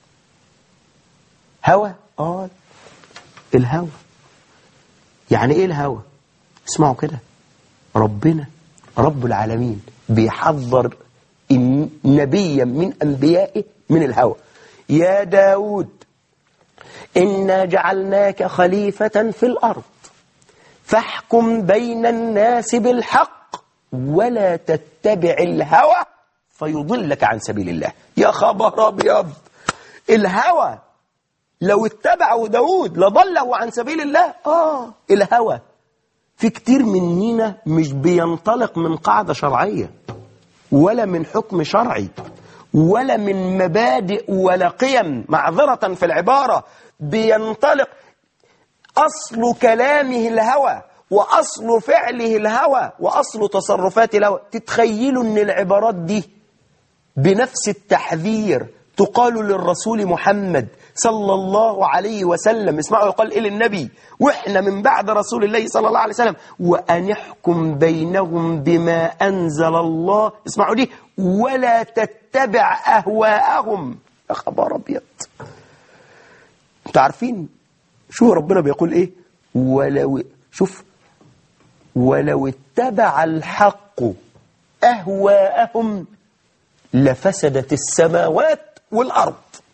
Speaker 2: هوى آه الهوى يعني إيه الهوى اسمعوا كده ربنا رب العالمين بيحذر نبيا من أنبيائه من الهوى يا داود إنا جعلناك خليفة في الأرض فاحكم بين الناس بالحق ولا تتبع الهوى فيضلك عن سبيل الله يا خبر أبيض الهوى لو اتبعوا داود لضله عن سبيل الله آه الهوى في كتير مننا مش بينطلق من قاعدة شرعية ولا من حكم شرعي ولا من مبادئ ولا قيم معذرة في العبارة بينطلق أصل كلامه الهوى وأصل فعله الهوى وأصل تصرفات الهوى تتخيلوا أن العبارات دي بنفس التحذير تقال للرسول محمد صلى الله عليه وسلم اسمعوا يقال إلى النبي وإحنا من بعد رسول الله صلى الله عليه وسلم وأن يحكم بينهم بما أنزل الله اسمعوا دي ولا تتبع أهواءهم يا خبر أبيض انتوا عارفين شو ربنا بيقول إيه ولو شوف ولو اتبع الحق أهواءهم لفسدت السماوات والأرض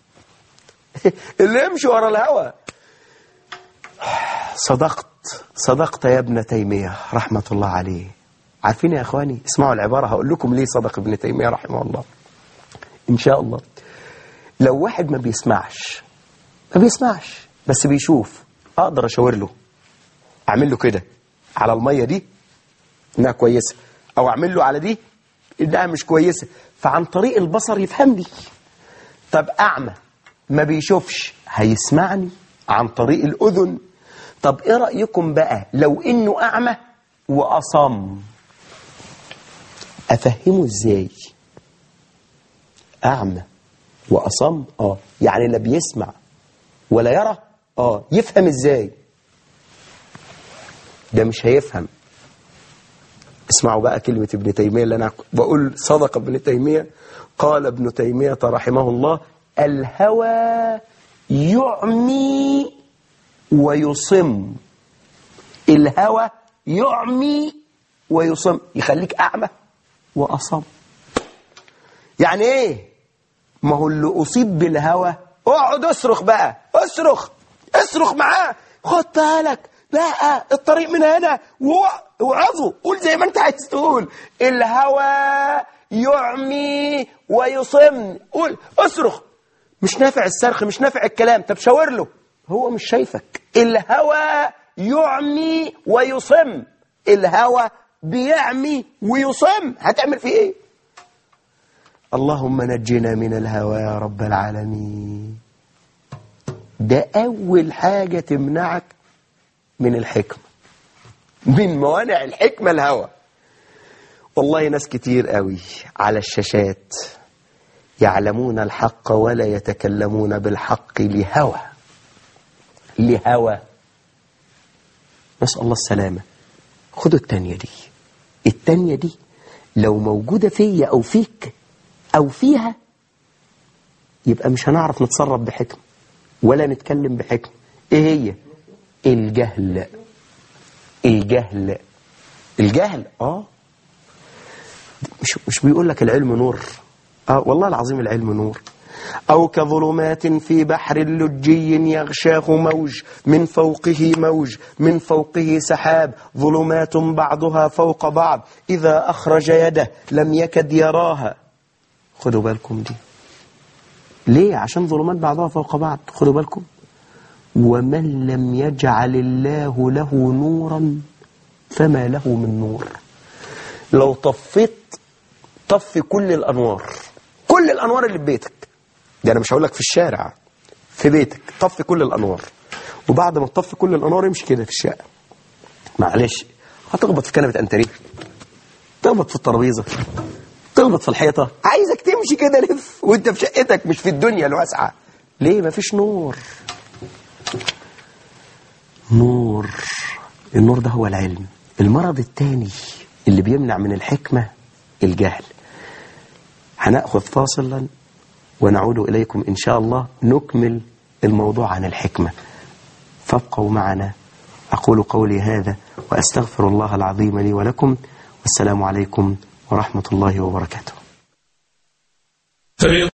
Speaker 2: اللي يمشي ورا الهوى صدقت صدقت يا ابن تيمية رحمة الله عليه عارفين يا أخواني اسمعوا العبارة هقول لكم ليه صدق ابن تيمية رحمه الله إن شاء الله لو واحد ما بيسمعش ما بيسمعش بس بيشوف أقدر أشاور له أعمل له كده على المية دي إنها كويسة او اعمل له على دي انها مش كويسه فعن طريق البصر يفهمني طب اعمى ما بيشوفش هيسمعني عن طريق الاذن طب ايه رايكم بقى لو انه اعمى واصم افهمه ازاي اعمى واصم اه يعني لا بيسمع ولا يرى اه يفهم ازاي ده مش هيفهم اسمعوا بقى كلمة ابن تيمية اللي أنا بقول صدق ابن تيمية قال ابن تيمية رحمه الله الهوى يعمي ويصم الهوى يعمي ويصم يخليك أعمى وأصم يعني إيه ما هو اللي أصيب بالهوى اقعد اصرخ بقى اصرخ اصرخ معاه خد بالك لا الطريق من هنا وعظه قول زي ما انت عايز تقول الهوى يعمي ويصم قول اصرخ مش نافع الصرخ مش نافع الكلام طب شاور له هو مش شايفك الهوى يعمي ويصم الهوى بيعمي ويصم هتعمل فيه ايه اللهم نجنا من الهوى يا رب العالمين ده اول حاجة تمنعك من الحكمة من موانع الحكمة الهوى والله ناس كتير قوي على الشاشات يعلمون الحق ولا يتكلمون بالحق لهوى لهوى نسأل الله السلامة خدوا التانية دي التانية دي لو موجودة فيا أو فيك أو فيها يبقى مش هنعرف نتصرف بحكمة ولا نتكلم بحكمة إيه هي الجهل الجهل الجهل اه مش مش بيقول لك العلم نور اه والله العظيم العلم نور أو كظلمات في بحر لجي يغشاه موج من فوقه موج من فوقه سحاب ظلمات بعضها فوق بعض إذا أخرج يده لم يكد يراها خدوا بالكم دي ليه عشان ظلمات بعضها فوق بعض خدوا بالكم ومن لم يجعل الله له نورا فما له من نور لو طفيت طفي كل الأنوار كل الأنوار اللي في بيتك ده أنا مش هقول لك في الشارع في بيتك طفي كل الأنوار وبعد ما تطفي كل الأنوار امشي كده في الشقة معلش هتخبط في كنبة أنتريه تخبط في الترابيزة تخبط في الحيطة عايزك تمشي كده لف وانت في شقتك مش في الدنيا الواسعة ليه مفيش نور نور النور ده هو العلم المرض الثاني اللي بيمنع من الحكمة الجهل هنأخذ فاصلا ونعود إليكم إن شاء الله نكمل الموضوع عن الحكمة فابقوا معنا أقول قولي هذا وأستغفر الله العظيم لي ولكم والسلام عليكم ورحمة الله وبركاته